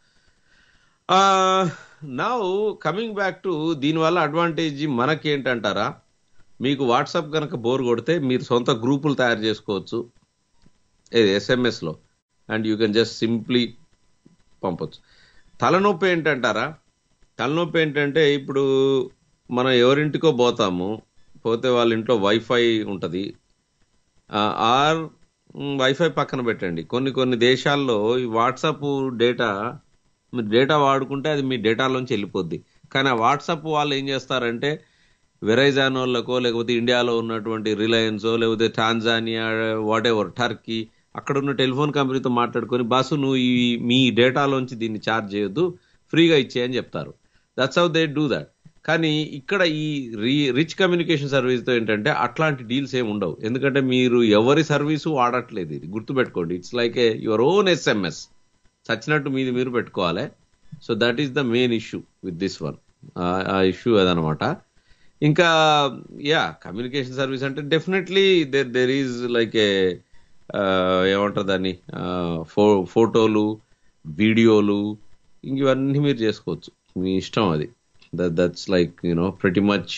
now coming back to దీనివల్ల అడ్వాంటేజ్ మనకేంటంటారా మీకు వాట్సాప్ కనుక బోర్ కొడితే మీరు సొంత గ్రూపులు తయారు చేసుకోవచ్చు ఏది ఎస్ఎంఎస్లో and you can just simply పంపొచ్చు తలనొప్పి ఏంటంటారా తలనొప్పి ఏంటంటే ఇప్పుడు మనం ఎవరింటికో పోతాము పోతే వాళ్ళ ఇంట్లో వైఫై ఉంటుంది ఆర్ వైఫై పక్కన పెట్టండి కొన్ని కొన్ని దేశాల్లో ఈ వాట్సాప్ డేటా మీరు డేటా వాడుకుంటే అది మీ డేటాలోంచి వెళ్ళిపోద్ది కానీ ఆ వాట్సాప్ వాళ్ళు ఏం చేస్తారంటే వెరైజాన్ వాళ్ళకో లేకపోతే ఇండియాలో ఉన్నటువంటి రిలయన్సో లేకపోతే టాంజానియా వాట్ ఎవర్ టర్కీ అక్కడ ఉన్న టెలిఫోన్ కంపెనీతో మాట్లాడుకొని బాసు నువ్వు ఈ మీ డేటాలోంచి దీన్ని ఛార్జ్ చేయొద్దు ఫ్రీగా ఇచ్చేయని చెప్తారు that's how they do that కానీ ఇక్కడ ఈ రి రిచ్ కమ్యూనికేషన్ సర్వీస్తో ఏంటంటే అట్లాంటి డీల్స్ ఏమి ఉండవు ఎందుకంటే మీరు ఎవరి సర్వీసు వాడట్లేదు ఇది గుర్తుపెట్టుకోండి it's like a your own SMS చచ్చినట్టు మీది మీరు పెట్టుకోవాలి so that is the main issue with this one ఆ ఇష్యూ అదనమాట ఇంకా యా కమ్యూనికేషన్ సర్వీస్ అంటే definitely there there is like a ఏమంటారు దాన్ని ఫో ఫోటోలు వీడియోలు ఇంక ఇవన్నీ మీరు చేసుకోవచ్చు మీ ఇష్టం అది that's like you know pretty much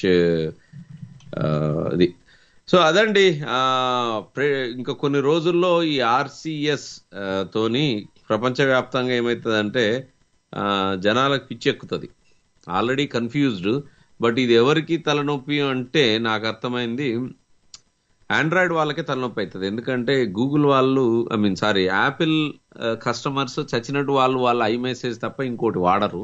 అది సో అదండి ఆ, ప్రే- ఇంకా కొన్ని రోజుల్లో ఈ ఆర్సిఎస్ తోని ప్రపంచవ్యాప్తంగా ఏమవుతుందంటే ఆ, జనాలకు పిచ్చెక్కుతుంది ఆల్రెడీ కన్ఫ్యూజ్డ్ బట్ ఇది ఎవరికి తలనొప్పి అంటే నాకు అర్థమైంది ఆండ్రాయిడ్ వాళ్ళకే తలనొప్పి అవుతుంది ఎందుకంటే గూగుల్ వాళ్ళు I mean sorry Apple customers చచ్చినట్టు వాళ్ళు వాళ్ళ ఐ మెసేజ్ తప్ప ఇంకోటి వాడరు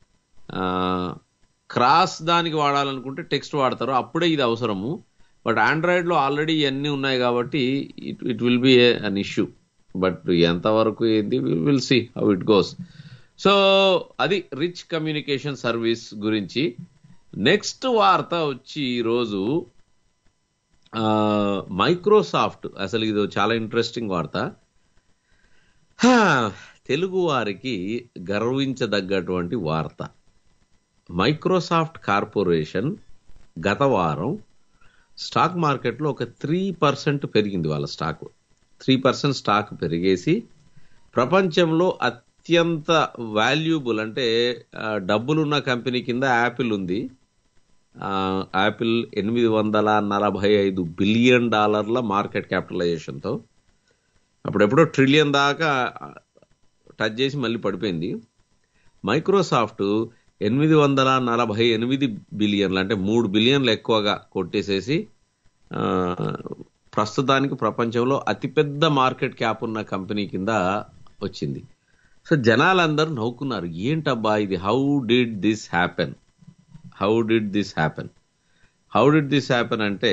క్రాస్ దానికి వాడాలనుకుంటే టెక్స్ట్ వాడతారు అప్పుడే ఇది అవసరము బట్ ఆండ్రాయిడ్ లో ఆల్రెడీ ఇవన్నీ ఉన్నాయి కాబట్టి it it will be an issue but ఎంతవరకు ఏంది will see how it goes so అది రిచ్ కమ్యూనికేషన్ సర్వీస్ గురించి నెక్స్ట్ వార్త వచ్చి ఈరోజు ఆ, మైక్రోసాఫ్ట్ అసలు ఇది చాలా ఇంట్రెస్టింగ్ వార్త హా, తెలుగు వారికి గర్వించదగ్గటువంటి వార్త మైక్రోసాఫ్ట్ కార్పొరేషన్ గత వారం స్టాక్ మార్కెట్లో ఒక త్రీ పర్సెంట్ పెరిగింది వాళ్ళ స్టాక్ త్రీ పర్సెంట్ స్టాక్ పెరిగేసి ప్రపంచంలో అత్యంత వాల్యుబుల్ అంటే ఆ, డబ్బులున్న కంపెనీ కింద యాపిల్ ఉంది ఆ, యాపిల్ ఎనిమిది వందల నలభై ఐదు బిలియన్ డాలర్ల మార్కెట్ క్యాపిటలైజేషన్తో అప్పుడెప్పుడో ట్రిలియన్ దాకా టచ్ చేసి మళ్ళీ పడిపోయింది మైక్రోసాఫ్ట్ ఎనిమిది వందల నలభై ఎనిమిది బిలియన్లు అంటే మూడు బిలియన్లు ఎక్కువగా కొట్టేసేసి ఆ, ప్రస్తుతానికి ప్రపంచంలో అతిపెద్ద మార్కెట్ క్యాప్ ఉన్న కంపెనీ కింద వచ్చింది సో జనాలందరూ నవ్వుకున్నారు ఏంటబ్బా ఇది how did this happen how did this happen how did this happen అంటే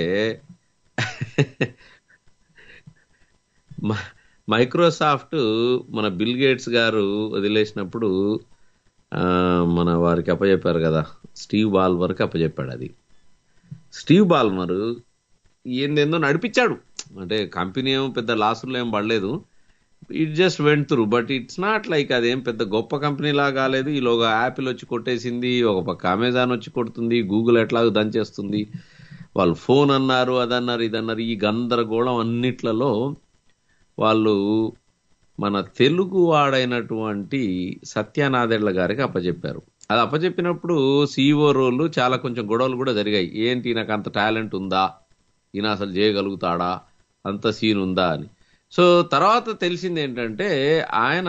మ- మైక్రోసాఫ్ట్ మన బిల్ గేట్స్ గారు వదిలేసినప్పుడు ఆ, మన వారికి అప్పచెప్పారు కదా స్టీవ్ బాల్మర్కి అప్పచెప్పాడు అది స్టీవ్ బాల్మర్ ఏందేందో నడిపించాడు అంటే కంపెనీ ఏం పెద్ద లాసులు ఏం పడలేదు it just went through but it's not like అదేం పెద్ద గొప్ప కంపెనీ లా కాలేదు ఈలోగా యాపిల్ వచ్చి కొట్టేసింది ఒక పక్క అమెజాన్ వచ్చి కొడుతుంది గూగుల్ ఎట్లాగో దంచేస్తుంది వాళ్ళు ఫోన్ అన్నారు అదన్నారు ఇదన్నారు ఈ గందరగోళం అన్నిట్లలో వాళ్ళు మన తెలుగు వాడైనటువంటి సత్యానాదెళ్ల గారికి అప్పచెప్పారు అది అప్పచెప్పినప్పుడు సీఈఓ రోలు చాలా కొంచెం గొడవలు కూడా జరిగాయి ఏంటి నాకు అంత టాలెంట్ ఉందా ఈయన అసలు చేయగలుగుతాడా అంత సీన్ ఉందా అని సో తర్వాత తెలిసింది ఏంటంటే ఆయన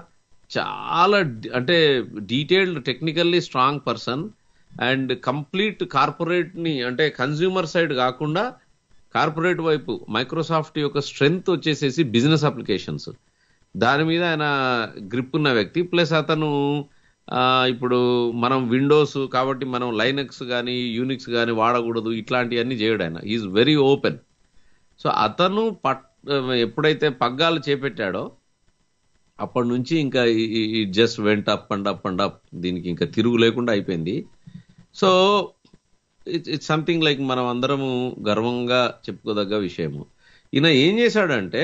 చాలా డి- అంటే detailed technically strong person and complete corporate ని అంటే కన్జ్యూమర్ సైడ్ కాకుండా కార్పొరేట్ వైపు మైక్రోసాఫ్ట్ యొక్క స్ట్రెంగ్త్ వచ్చేసేసి బిజినెస్ అప్లికేషన్స్ దాని మీద ఆయన గ్రిప్ ఉన్న వ్యక్తి ప్లస్ అతను ఆ, ఇప్పుడు మనం విండోస్ కాబట్టి మనం లైనక్స్ కానీ యూనిక్స్ కానీ వాడకూడదు ఇట్లాంటివన్నీ చేయడు ఆయన ఈజ్ వెరీ ఓపెన్ సో అతను పట్ ఎప్పుడైతే పగ్గాలు చేపెట్టాడో అప్పటి నుంచి ఇంకా it just went up and up and up దీనికి ఇంకా తిరుగు లేకుండా అయిపోయింది so it's it's something like మనం అందరము గర్వంగా చెప్పుకోదగ్గ విషయము ఈయన ఏం చేశాడంటే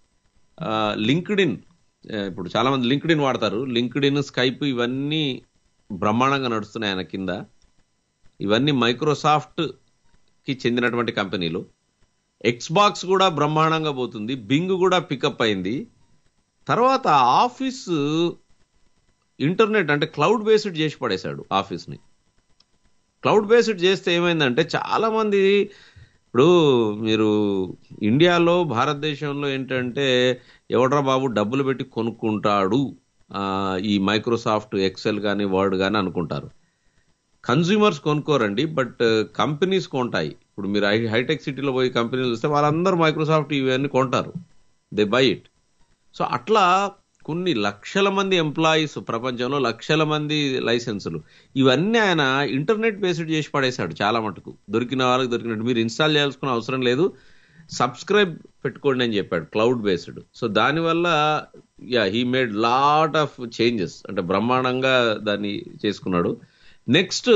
లింక్డ్ ఇన్ ఇప్పుడు చాలా మంది లింక్డ్ ఇన్ వాడతారు లింక్డ్ ఇన్ స్కైప్ ఇవన్నీ బ్రహ్మాండంగా నడుస్తున్నాయి ఆయన కింద ఇవన్నీ మైక్రోసాఫ్ట్ కి చెందినటువంటి కంపెనీలు ఎక్స్బాక్స్ కూడా బ్రహ్మాండంగా పోతుంది బింగ్ కూడా పికప్ అయింది తర్వాత ఆఫీస్ ఇంటర్నెట్ అంటే క్లౌడ్ బేస్డ్ చేసి పడేశాడు ఆఫీస్ని క్లౌడ్ బేస్డ్ చేస్తే ఏమైందంటే చాలా మంది ఇప్పుడు మీరు ఇండియాలో భారతదేశంలో ఏంటంటే ఎవడ్రా బాబు డబ్బులు పెట్టి కొనుక్కుంటాడు ఆ, ఈ మైక్రోసాఫ్ట్ ఎక్సెల్ కానీ వర్డ్ కానీ అనుకుంటారు కన్జ్యూమర్స్ కొనుక్కోరండి బట్ కంపెనీస్ కొంటాయి ఇప్పుడు మీరు హై- హైటెక్ సిటీలో పోయి కంపెనీలు చూస్తే వాళ్ళందరూ మైక్రోసాఫ్ట్ ఇవన్నీ కొంటారు దే బై ఇట్ సో అట్లా కొన్ని లక్షల మంది ఎంప్లాయీస్ ప్రపంచంలో లక్షల మంది లైసెన్సులు ఇవన్నీ ఆయన ఇంటర్నెట్ బేస్డ్ చేసి పడేశాడు చాలా మటుకు దొరికిన వాళ్ళకి దొరికినట్టు మీరు ఇన్స్టాల్ చేయాల్సిన అవసరం లేదు సబ్స్క్రైబ్ పెట్టుకోండి అని చెప్పాడు క్లౌడ్ బేస్డ్ సో దానివల్ల yeah he made lot of changes అంటే బ్రహ్మాండంగా దాన్ని చేసుకున్నాడు నెక్స్ట్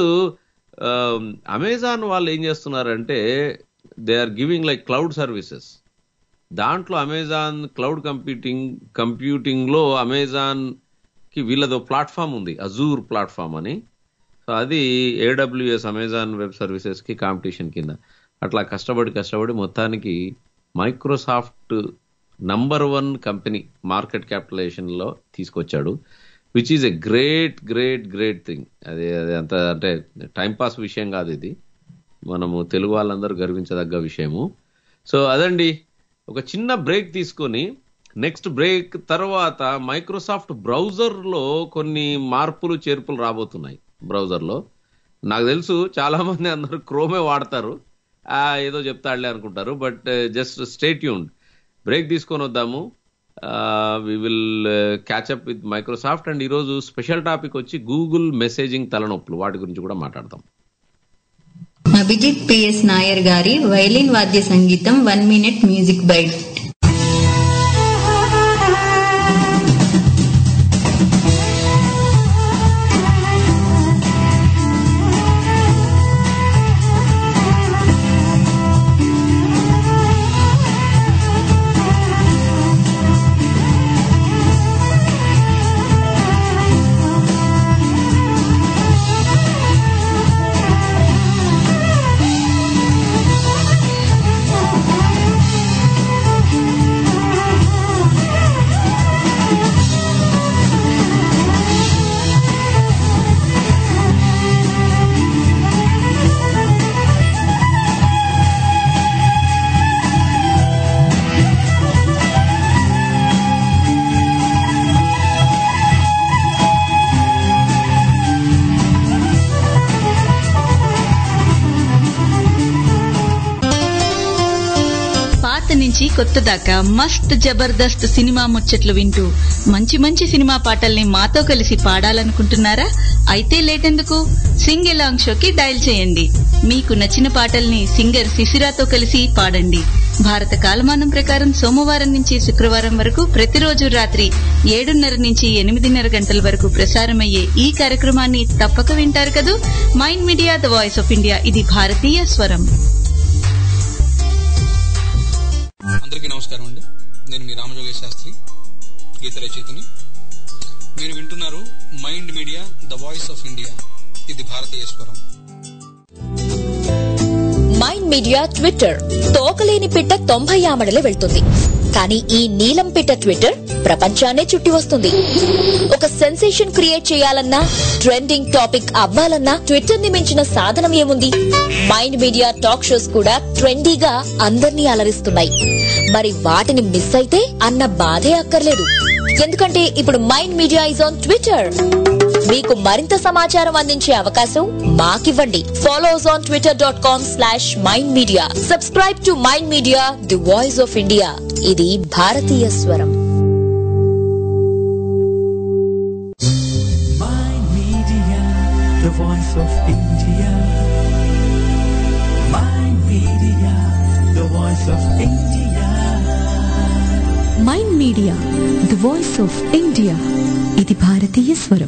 అమెజాన్ వాళ్ళు ఏం చేస్తున్నారంటే they are giving like cloud services దాంట్లో అమెజాన్ క్లౌడ్ కంప్యూటింగ్ కంప్యూటింగ్ లో అమెజాన్ కి వీళ్ళదో ప్లాట్ఫామ్ ఉంది అజూర్ ప్లాట్ఫామ్ అని సో అది ఏడబ్ల్యూఎస్ అమెజాన్ వెబ్ సర్వీసెస్ కి కాంపిటీషన్ కింద అట్లా కష్టపడి కష్టపడి మొత్తానికి Microsoft number one company market capitalization లో తీసుకొచ్చాడు which is a great great great thing అది అది అంత అంటే టైంపాస్ విషయం కాదు ఇది మనము తెలుగు వాళ్ళందరూ గర్వించదగ్గ విషయము సో అదండి ఒక చిన్న బ్రేక్ తీసుకొని నెక్స్ట్ బ్రేక్ తర్వాత మైక్రోసాఫ్ట్ బ్రౌజర్ లో కొన్ని మార్పులు చేర్పులు రాబోతున్నాయి బ్రౌజర్ లో నాకు తెలుసు చాలా మంది అందరూ క్రోమే వాడతారు ఆ ఏదో చెప్తాడులే అనుకుంటారు బట్ జస్ట్ స్టేట్ యూన్ బ్రేక్ తీసుకొని వద్దాము we will catch up with Microsoft and ఈరోజు స్పెషల్ టాపిక్ వచ్చి గూగుల్ మెసేజింగ్ తలనొప్పులు వాటి గురించి కూడా మాట్లాడతాం అభిజిత్ పిఎస్ నాయర్ గారి వైలిన్ వాద్య సంగీతం one minute music bite Thank you. నుంచి కొత్త దాకా మస్త్ జబర్దస్త్ సినిమా ముచ్చట్లు వింటూ మంచి మంచి సినిమా పాటల్ని మాతో కలిసి పాడాలనుకుంటున్నారా అయితే లేటెందుకు సింగ్ ఎలాంగ్ షోకి డయల్ చేయండి మీకు నచ్చిన పాటల్ని సింగర్ శిశిరాతో కలిసి పాడండి భారత కాలమానం ప్రకారం సోమవారం నుంచి శుక్రవారం వరకు ప్రతిరోజు రాత్రి ఏడున్నర నుంచి ఎనిమిదిన్నర గంటల వరకు ప్రసారమయ్యే ఈ కార్యక్రమాన్ని తప్పక వింటారు కదూ mind media the voice of India ఇది భారతీయ స్వరం అందరికీ నమస్కారం అండి నేను మీ రామజోగేశ్ శాస్త్రి గీత రచయితని మీరు వింటున్నారు mind media the voice of India ఇది భారతీయ స్వరం మైండ్ మీడియా ట్విట్టర్ తోకలేని పిట్ట తొంభై ఆమడలు వెళ్తుంది కానీ ఈ నీలం పిట్ట ట్విట్టర్ ప్రపంచాన్నే చుట్టి వస్తుంది ఒక సెన్సేషన్ క్రియేట్ చేయాలన్నా ట్రెండింగ్ టాపిక్ అవ్వాలన్నా ట్విట్టర్ ని మించిన సాధనం ఏముంది మైండ్ మీడియా టాక్ షోస్ కూడా ట్రెండీగా అందర్నీ అలరిస్తున్నాయి మరి వాటిని మిస్ అయితే అన్న బాధే అక్కర్లేదు ఎందుకంటే ఇప్పుడు mind media is on Twitter మీకు మరింత సమాచారం అందించే అవకాశం మాకివ్వండి follows on Twitter dot com slash mind media subscribe to mind media the voice of India ఇది భారతీయ స్వరం Mind Media, the voice of India. Mind Media, the voice of India. Mind media the voice of India ఇది భారతీయ స్వరం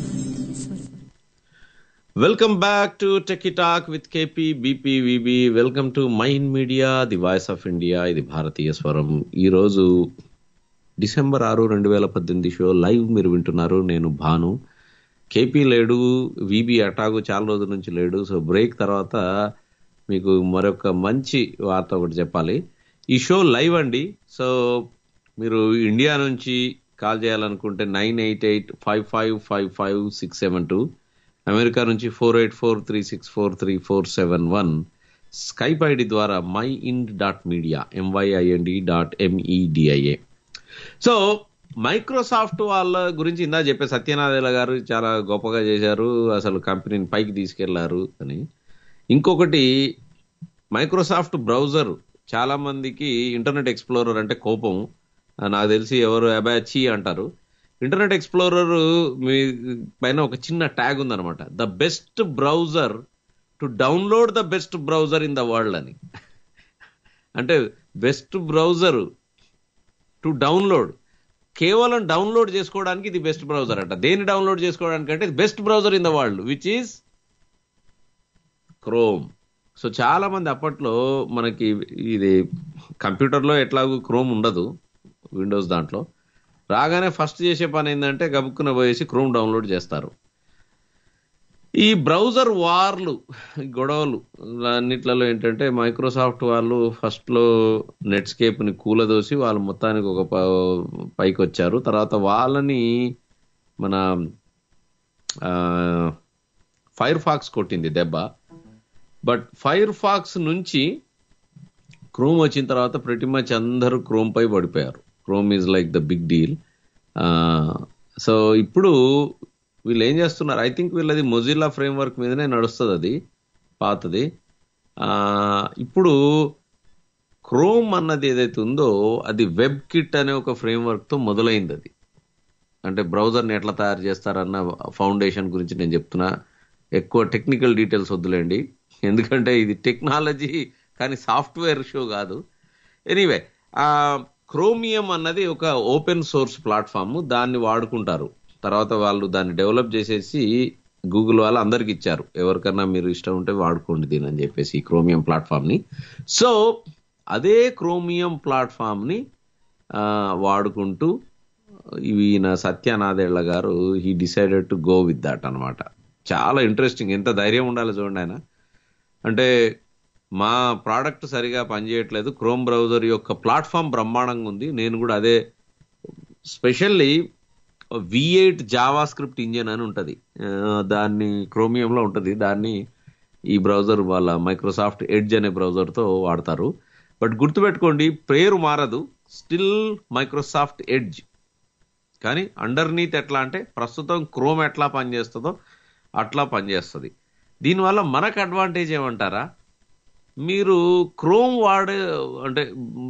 welcome back to techie talk with KP BP VB welcome to mind media the voice of India ఇది భారతీయ స్వరం ఈరోజు December ఆరు రెండు వేల పద్దెనిమిది షో లైవ్ మీరు వింటున్నారు నేను భాను కేపీ లేడు విబి అటాగు చాలా రోజుల నుంచి లేడు సో బ్రేక్ తర్వాత మీకు మరొక మంచి వార్త ఒకటి చెప్పాలి ఈ షో లైవ్ అండి సో మీరు ఇండియా నుంచి కాల్ చేయాలనుకుంటే nine eight eight five five five five six seven two America నుంచి four eight four three six four three four seven one Skype ID ద్వారా my ఇండ్ dot media MYIND dot M E D I A so Microsoft వాళ్ళ గురించి ఇందా చెప్పే సత్యనారాయణ గారు చాలా గొప్పగా చేశారు అసలు కంపెనీని పైకి తీసుకెళ్లారు అని ఇంకొకటి మైక్రోసాఫ్ట్ బ్రౌజర్ చాలా మందికి ఇంటర్నెట్ ఎక్స్ప్లోరర్ అంటే కోపం ఆ, నాకు తెలిసి ఎవరు అబాచీ అంటారు ఇంటర్నెట్ ఎక్స్ప్లోరర్ మీ పైన ఒక చిన్న ట్యాగ్ ఉందన్నమాట the best browser to download the best browser in the world అని అంటే బెస్ట్ బ్రౌజర్ టు డౌన్లోడ్ కేవలం డౌన్లోడ్ చేసుకోవడానికి ఇది బెస్ట్ బ్రౌజర్ అంట దేన్ని డౌన్లోడ్ చేసుకోవడానికి అంటే best browser in the world which is Chrome so చాలా మంది అప్పట్లో మనకి ఇది కంప్యూటర్లో ఎట్లాగూ క్రోమ్ ఉండదు విండోస్ దాంట్లో రాగానే ఫస్ట్ చేసే పని ఏంటంటే గబుక్కున పోయేసి క్రోమ్ డౌన్లోడ్ చేస్తారు ఈ బ్రౌజర్ వార్లు ఈ గొడవలు అన్నిట్లలో ఏంటంటే మైక్రోసాఫ్ట్ వాళ్ళు ఫస్ట్ లో నెట్స్కేప్ ని కూలదోసి వాళ్ళు మొత్తానికి ఒక ప- పైకి వచ్చారు తర్వాత వాళ్ళని మన ఫైర్ ఫాక్స్ కొట్టింది దెబ్బ బట్ ఫైర్ ఫాక్స్ నుంచి క్రోమ్ వచ్చిన తర్వాత ప్రతి మచ్ అందరూ క్రోమ్ పై పడిపోయారు Chrome is like the big deal so ఇప్పుడు వీళ్ళు ఏం చేస్తున్నారు ఐ థింక్ వీళ్ళది మొజిల్లా ఫ్రేమ్ వర్క్ మీదనే నడుస్తుంది అది పాతది ఆ, ఇప్పుడు క్రోమ్ అన్నది ఏదైతే ఉందో అది వెబ్ కిట్ అనే ఒక ఫ్రేమ్ వర్క్ తో మొదలైంది అది అంటే బ్రౌజర్ని ఎట్లా తయారు చేస్తారన్న ఫౌండేషన్ గురించి నేను చెప్తున్నా ఎక్కువ టెక్నికల్ డీటెయిల్స్ వద్దులేండి ఎందుకంటే ఇది టెక్నాలజీ కానీ సాఫ్ట్వేర్ షో కాదు ఎనీవే ఆ క్రోమియం అన్నది ఒక ఓపెన్ సోర్స్ ప్లాట్ఫామ్ దాన్ని వాడుకుంటారు తర్వాత వాళ్ళు దాన్ని డెవలప్ చేసేసి గూగుల్ వాళ్ళు అందరికి ఇచ్చారు ఎవరికన్నా మీరు ఇష్టం ఉంటే వాడుకోండి దీని అని చెప్పేసి ఈ క్రోమియం ప్లాట్ఫామ్ ని సో అదే క్రోమియం ప్లాట్ఫామ్ ని ఆ, వాడుకుంటూ ఈయన Satya Nadella garu he decided to go with that అన్నమాట చాలా ఇంట్రెస్టింగ్ ఎంత ధైర్యం ఉండాలి చూడండి ఆయన అంటే మా ప్రోడక్ట్ సరిగా పనిచేయట్లేదు క్రోమ్ బ్రౌజర్ యొక్క ప్లాట్ఫామ్ బ్రహ్మాండంగా ఉంది నేను కూడా అదే specially V eight JavaScript engine అని ఉంటుంది దాన్ని క్రోమియంలో ఉంటుంది దాన్ని ఈ బ్రౌజర్ వాళ్ళ మైక్రోసాఫ్ట్ ఎడ్జ్ అనే బ్రౌజర్తో వాడతారు బట్ గుర్తుపెట్టుకోండి పేరు మారదు స్టిల్ మైక్రోసాఫ్ట్ ఎడ్జ్ కానీ అండర్నీత్ ఎట్లా అంటే ప్రస్తుతం క్రోమ్ ఎట్లా పనిచేస్తుందో అట్లా పనిచేస్తుంది దీనివల్ల మనకు అడ్వాంటేజ్ ఏమంటారా మీరు క్రోమ్ వాడే అంటే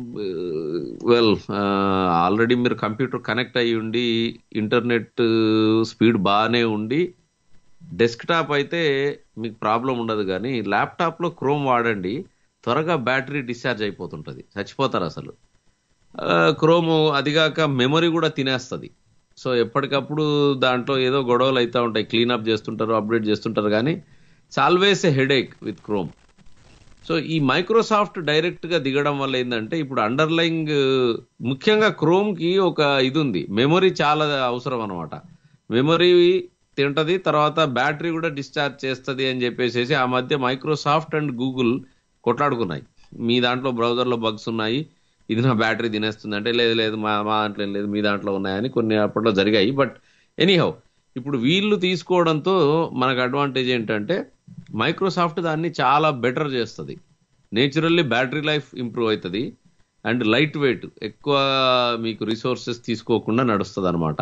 వెల్ ఆల్రెడీ మీరు కంప్యూటర్ కనెక్ట్ అయ్యి ఉండి ఇంటర్నెట్ స్పీడ్ బాగానే ఉండి డెస్క్టాప్ అయితే మీకు ప్రాబ్లం ఉండదు కానీ ల్యాప్టాప్లో క్రోమ్ వాడండి త్వరగా బ్యాటరీ డిశ్చార్జ్ అయిపోతుంటుంది చచ్చిపోతారు అసలు క్రోమ్ అదిగాక మెమరీ కూడా తినేస్తుంది సో ఎప్పటికప్పుడు దాంట్లో ఏదో గొడవలు అవుతూ ఉంటాయి క్లీనప్ చేస్తుంటారు అప్డేట్ చేస్తుంటారు కానీ always a headache with Chrome so ఈ మైక్రోసాఫ్ట్ డైరెక్ట్ గా దిగడం వల్ల ఏంటంటే ఇప్పుడు అండర్లైంగ్ ముఖ్యంగా క్రోమ్ కి ఒక ఇది ఉంది మెమరీ చాలా అవసరం అనమాట మెమరీ తింటది తర్వాత బ్యాటరీ కూడా డిశ్చార్జ్ చేస్తుంది అని చెప్పేసి ఆ మధ్య మైక్రోసాఫ్ట్ అండ్ గూగుల్ కొట్లాడుకున్నాయి మీ దాంట్లో బ్రౌజర్లో బగ్స్ ఉన్నాయి ఇది నా బ్యాటరీ తినేస్తుంది అంటే లేదు లేదు మా మా దాంట్లో ఏం లేదు మీ దాంట్లో ఉన్నాయని కొన్ని అప్పట్లో జరిగాయి బట్ ఎనీహౌ ఇప్పుడు వీళ్ళు తీసుకోవడంతో మనకు అడ్వాంటేజ్ ఏంటంటే మైక్రోసాఫ్ట్ దాన్ని చాలా బెటర్ చేస్తుంది నేచురల్లీ బ్యాటరీ లైఫ్ ఇంప్రూవ్ అవుతుంది అండ్ లైట్ వెయిట్ ఎక్కువ మీకు రిసోర్సెస్ తీసుకోకుండా నడుస్తుంది అనమాట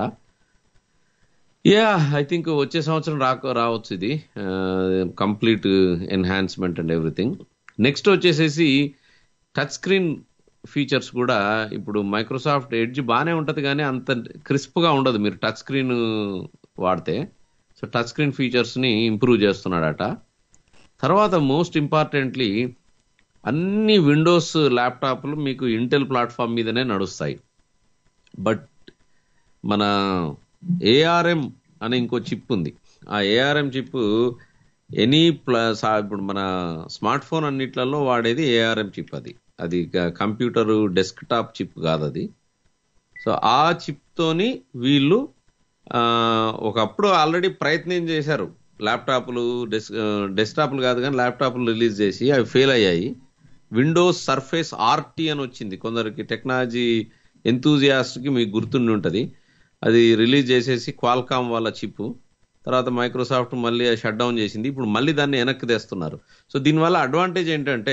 యా ఐ థింక్ వచ్చే సంవత్సరం రాక రావచ్చు ఇది complete enhancement and everything next వచ్చేసేసి టచ్ స్క్రీన్ ఫీచర్స్ కూడా ఇప్పుడు మైక్రోసాఫ్ట్ ఎడ్జ్ బాగానే ఉంటుంది కానీ అంత క్రిస్ప్గా ఉండదు మీరు టచ్ స్క్రీన్ వాడితే సో టచ్ స్క్రీన్ ఫీచర్స్ని ఇంప్రూవ్ చేస్తున్నాడట తర్వాత మోస్ట్ ఇంపార్టెంట్లీ అన్ని విండోస్ ల్యాప్టాప్లు మీకు ఇంటెల్ ప్లాట్ఫామ్ మీదనే నడుస్తాయి బట్ మన ఏఆర్ఎం అనే ఇంకో చిప్ ఉంది ఆ ఏఆర్ఎం చిప్ ఎనీ ప్లస్ ఇప్పుడు మన స్మార్ట్ ఫోన్ అన్నిట్లలో వాడేది ఏఆర్ఎం చిప్ అది అది కంప్యూటర్ డెస్క్టాప్ చిప్ కాదు అది సో ఆ చిప్తోని వీళ్ళు ఒకప్పుడు ఆల్రెడీ ప్రయత్నం చేశారు ల్యాప్టాప్లు డెస్ డెస్క్టాప్లు కాదు కానీ ల్యాప్టాప్లు రిలీజ్ చేసి అవి ఫెయిల్ అయ్యాయి విండోస్ సర్ఫేస్ ఆర్టీ అని వచ్చింది కొందరికి టెక్నాలజీ ఎంతూజియాస్ట్కి మీకు గుర్తుండి ఉంటుంది అది రిలీజ్ చేసేసి క్వాల్కామ్ వాళ్ళ చిప్ తర్వాత మైక్రోసాఫ్ట్ మళ్ళీ షట్ డౌన్ చేసింది ఇప్పుడు మళ్ళీ దాన్ని వెనక్కి తెస్తున్నారు సో దీనివల్ల అడ్వాంటేజ్ ఏంటంటే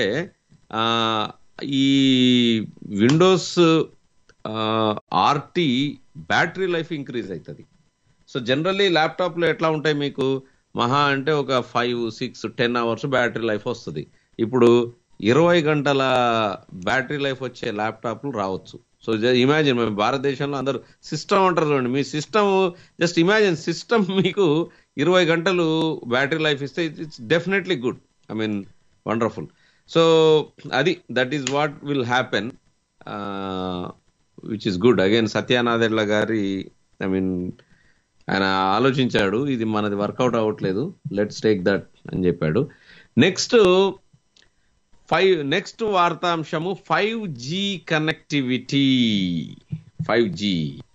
ఈ Windows RT battery life increase అవుతుంది సో జనరల్లీ ల్యాప్టాప్లో ఎట్లా ఉంటాయి మీకు మహా అంటే ఒక five six ten hours battery life వస్తుంది ఇప్పుడు ఇరవై గంటల బ్యాటరీ లైఫ్ వచ్చే ల్యాప్టాప్లు రావచ్చు సో ఇమాజిన్ మేము భారతదేశంలో అందరూ సిస్టమ్ అంటారు చూడండి మీ సిస్టమ్ జస్ట్ ఇమాజిన్ సిస్టమ్ మీకు ఇరవై గంటలు బ్యాటరీ లైఫ్ ఇస్తే it's definitely good I mean wonderful so అది that is what will happen which is good again Satya Nadella గారి ఐ మీన్ ఆయన ఆలోచించాడు ఇది మనది వర్కౌట్ అవ్వట్లేదు లెట్స్ టేక్ దట్ అని చెప్పాడు నెక్స్ట్ ఫైవ్ నెక్స్ట్ వార్తాంశము five G connectivity five G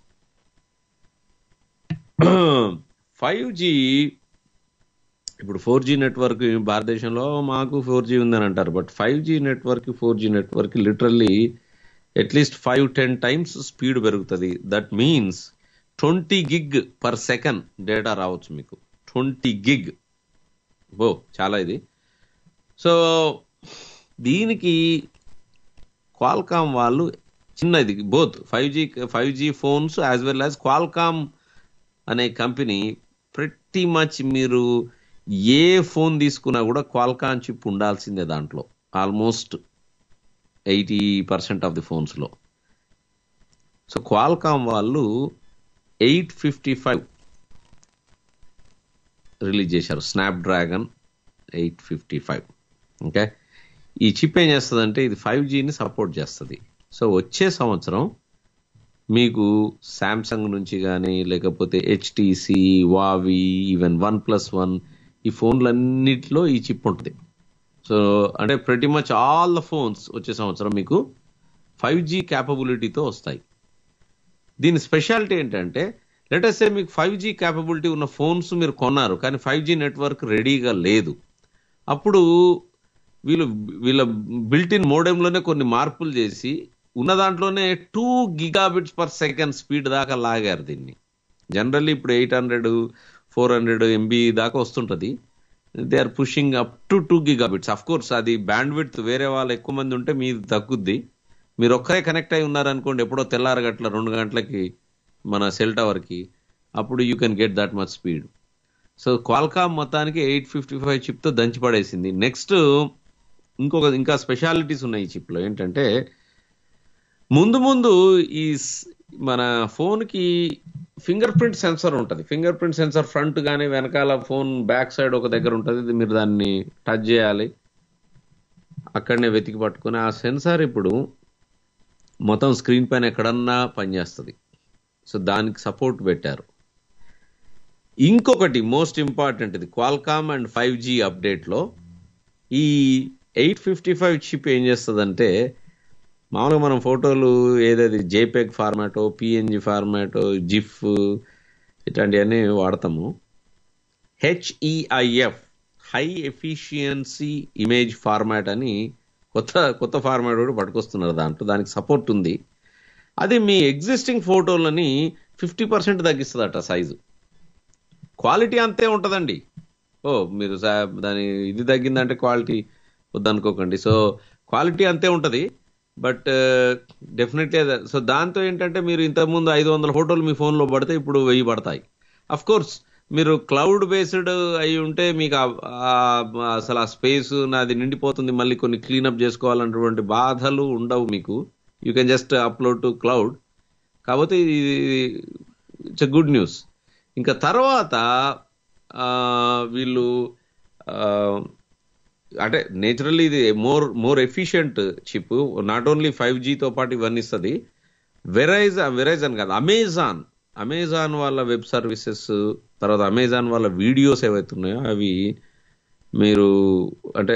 five G ఇప్పుడు ఫోర్ జీ నెట్వర్క్ భారతదేశంలో మాకు ఫోర్ జీ ఉందని అంటారు but five G network four G network literally at least five ten times speed పెరుగుతుంది that means twenty gig per second data రావచ్చు మీకు twenty gig బో చాలా ఇది సో దీనికి క్వాల్కామ్ వాళ్ళు చిన్నది both five G five G phones as well as Qualcomm అనే కంపెనీ ప్రతి మచ్ మీరు ఏ ఫోన్ తీసుకున్నా కూడా క్వాల్కామ్ చిప్ ఉండాల్సిందే దాంట్లో almost eighty percent of the ఫోన్స్లో సో క్వాల్కామ్ వాళ్ళు ఎయిట్ ఫిఫ్టీ ఫైవ్ రిలీజ్ చేశారు Snapdragon eight fifty five okay ఈ చిప్ ఏం చేస్తుందంటే ఇది ఫైవ్ జీని సపోర్ట్ చేస్తుంది సో వచ్చే సంవత్సరం మీకు శాంసంగ్ నుంచి కానీ లేకపోతే హెచ్టిసి వావి ఈవెన్ వన్ ప్లస్ వన్ ఈ ఫోన్లన్నిటిలో ఈ చిప్ ఉంటుంది సో అంటే ప్రతి మచ్ ఆల్ ద ఫోన్స్ వచ్చే సంవత్సరం మీకు ఫైవ్ జీ క్యాపబిలిటీతో వస్తాయి దీని స్పెషాలిటీ ఏంటంటే లెటెస్ట్ మీకు ఫైవ్ జీ క్యాపబిలిటీ ఉన్న ఫోన్స్ మీరు కొన్నారు కానీ ఫైవ్ జీ నెట్వర్క్ రెడీగా లేదు అప్పుడు వీళ్ళు వీళ్ళ బిల్ట్ ఇన్ మోడెంలోనే కొన్ని మార్పులు చేసి ఉన్న దాంట్లోనే two gigabits per second speed దాకా లాగారు దీన్ని జనరల్లీ ఇప్పుడు eight hundred four hundred MB దాకా వస్తుంటుంది they are pushing up to two gigabits of course అది బ్యాండ్ విడ్త్ వేరే వాళ్ళు ఎక్కువ మంది ఉంటే మీది తగ్గుద్ది మీరు ఒక్కరే కనెక్ట్ అయి ఉన్నారనుకోండి ఎప్పుడో తెల్లారు గంటల రెండు గంటలకి మన సెల్ టవర్కి అప్పుడు you can get that much speed so Qualcomm మొత్తానికి ఎయిట్ ఫిఫ్టీ ఫైవ్ చిప్తో దంచి పడేసింది నెక్స్ట్ ఇంకొక ఇంకా స్పెషాలిటీస్ ఉన్నాయి ఈ చిప్లో ఏంటంటే ముందు ముందు ఈ స్- మన ఫోన్కి ఫింగర్ ప్రింట్ సెన్సర్ ఉంటుంది ఫింగర్ ప్రింట్ సెన్సర్ ఫ్రంట్ కానీ వెనకాల ఫోన్ బ్యాక్ సైడ్ ఒక దగ్గర ఉంటుంది ఇది మీరు దాన్ని టచ్ చేయాలి అక్కడనే వెతికి పట్టుకొని ఆ సెన్సార్ ఇప్పుడు మొత్తం స్క్రీన్ పైన ఎక్కడన్నా పనిచేస్తుంది సో దానికి సపోర్ట్ పెట్టారు ఇంకొకటి మోస్ట్ ఇంపార్టెంట్ ఇది క్వాల్కామ్ అండ్ ఫైవ్ జీ అప్డేట్లో ఈ ఎయిట్ ఫిఫ్టీ ఫైవ్ చిప్ ఏం చేస్తుందంటే మామూలుగా మనం ఫోటోలు ఏదైతే జేపెగ్ ఫార్మాటో పిఎన్జి ఫార్మాటో జిఫ్ ఇట్లాంటివన్నీ వాడతాము H E I F high efficiency image format అని కొత్త కొత్త ఫార్మాట్ కూడా పట్టుకొస్తున్నారు దాంట్లో దానికి సపోర్ట్ ఉంది అది మీ ఎగ్జిస్టింగ్ ఫోటోలని ఫిఫ్టీ పర్సెంట్ తగ్గిస్తుందట సైజు క్వాలిటీ అంతే ఉంటుందండి ఓ మీరు సా- దాని ఇది తగ్గిందంటే క్వాలిటీ వద్దనుకోకండి సో క్వాలిటీ అంతే ఉంటుంది బట్ డెఫినెట్లీ సో దాంతో ఏంటంటే మీరు ఇంతకుముందు ఐదు వందల ఫోటోలు మీ ఫోన్లో పడితే ఇప్పుడు వెయ్యి పడతాయి అఫ్ కోర్స్ మీరు క్లౌడ్ బేస్డ్ అయి ఉంటే మీకు ఆ- ఆ- అసలు ఆ స్పేస్ నాది నిండిపోతుంది మళ్ళీ కొన్ని క్లీనప్ చేసుకోవాలన్నటువంటి బాధలు ఉండవు మీకు you can just upload to cloud కాకపోతే ఇది ఇట్స్ ఎ గుడ్ న్యూస్ ఇంకా తర్వాత ఆ, వీళ్ళు ఆ, అంటే నేచురల్లీ ఇది more more efficient chip not only five జీతో పాటు ఇవన్నీ ఇస్తుంది వెరైజ్ వెరైజన్ కాదు అమెజాన్ అమెజాన్ వాళ్ళ వెబ్ సర్వీసెస్ తర్వాత అమెజాన్ వాళ్ళ వీడియోస్ ఏవైతే ఉన్నాయో అవి మీరు అంటే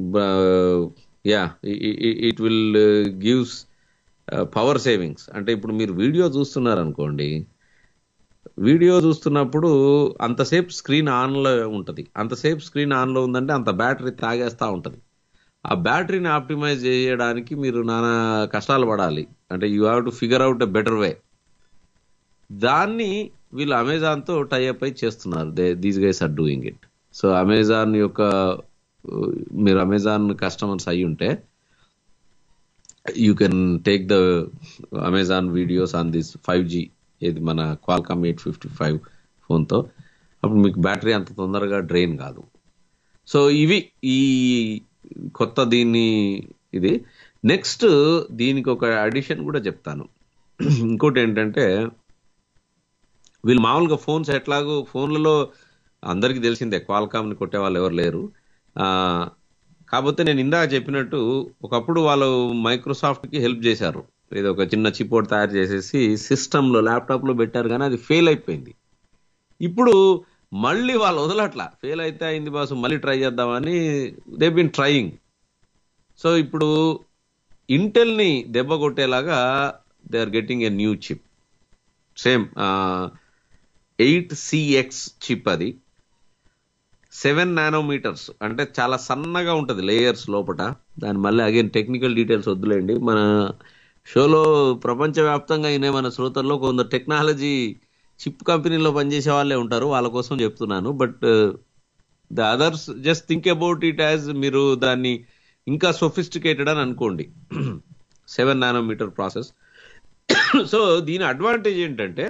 yeah it will gives power savings అంటే ఇప్పుడు మీరు వీడియో చూస్తున్నారు అనుకోండి వీడియో చూస్తున్నప్పుడు అంతసేపు స్క్రీన్ ఆన్లో ఉంటుంది అంతసేపు స్క్రీన్ ఆన్లో ఉందంటే అంత బ్యాటరీ తాగేస్తూ ఉంటుంది ఆ బ్యాటరీని ఆప్టిమైజ్ చేయడానికి మీరు నానా కష్టాలు పడాలి అంటే you have to figure out a better way దాన్ని వీళ్ళు అమెజాన్తో టైఅప్ అయి చేస్తున్నారు they these guys are doing it so Amazon యొక్క uh, మీరు అమెజాన్ కస్టమర్స్ అయి ఉంటే you can take the Amazon videos on this five G ఇది మన క్వాల్కామ్ ఎయిట్ ఫిఫ్టీ ఫైవ్ ఫోన్తో అప్పుడు మీకు బ్యాటరీ అంత తొందరగా డ్రైన్ కాదు సో ఇవి ఈ కొత్త దీన్ని ఇది నెక్స్ట్ దీనికి ఒక అడిషన్ కూడా చెప్తాను ఇంకోటి ఏంటంటే వీళ్ళు మామూలుగా ఫోన్స్ ఎట్లాగో ఫోన్లలో అందరికీ తెలిసిందే క్వాల్కామ్ని కొట్టే వాళ్ళు ఎవరు లేరు ఆ, కాకపోతే నేను ఇందాక చెప్పినట్టు ఒకప్పుడు వాళ్ళు మైక్రోసాఫ్ట్కి హెల్ప్ చేశారు ఏదో ఒక చిన్న చిపోట్ తయారు చేసేసి సిస్టంలో ల్యాప్టాప్లో పెట్టారు కానీ అది ఫెయిల్ అయిపోయింది ఇప్పుడు మళ్ళీ వాళ్ళు వదలట్లా ఫెయిల్ అయితే అయింది బాసు మళ్ళీ ట్రై చేద్దామని దే బిన్ ట్రయింగ్ సో ఇప్పుడు ఇంటెల్ని దెబ్బ కొట్టేలాగా they are getting a new chip same eight CX chip అది సెవెన్ నానోమీటర్స్ అంటే చాలా సన్నగా ఉంటుంది లేయర్స్ లోపట దాని మళ్ళీ అగైన్ టెక్నికల్ డీటెయిల్స్ వద్దులేండి మన షోలో ప్రపంచవ్యాప్తంగా అయిన మన శ్రోతల్లో కొందరు టెక్నాలజీ చిప్ కంపెనీలో పనిచేసే వాళ్ళే ఉంటారు వాళ్ళ కోసం చెప్తున్నాను but the others just think about it as మీరు దాన్ని ఇంకా సొఫిస్టికేటెడ్ అని అనుకోండి సెవెన్ నానోమీటర్ ప్రాసెస్ సో దీని అడ్వాంటేజ్ ఏంటంటే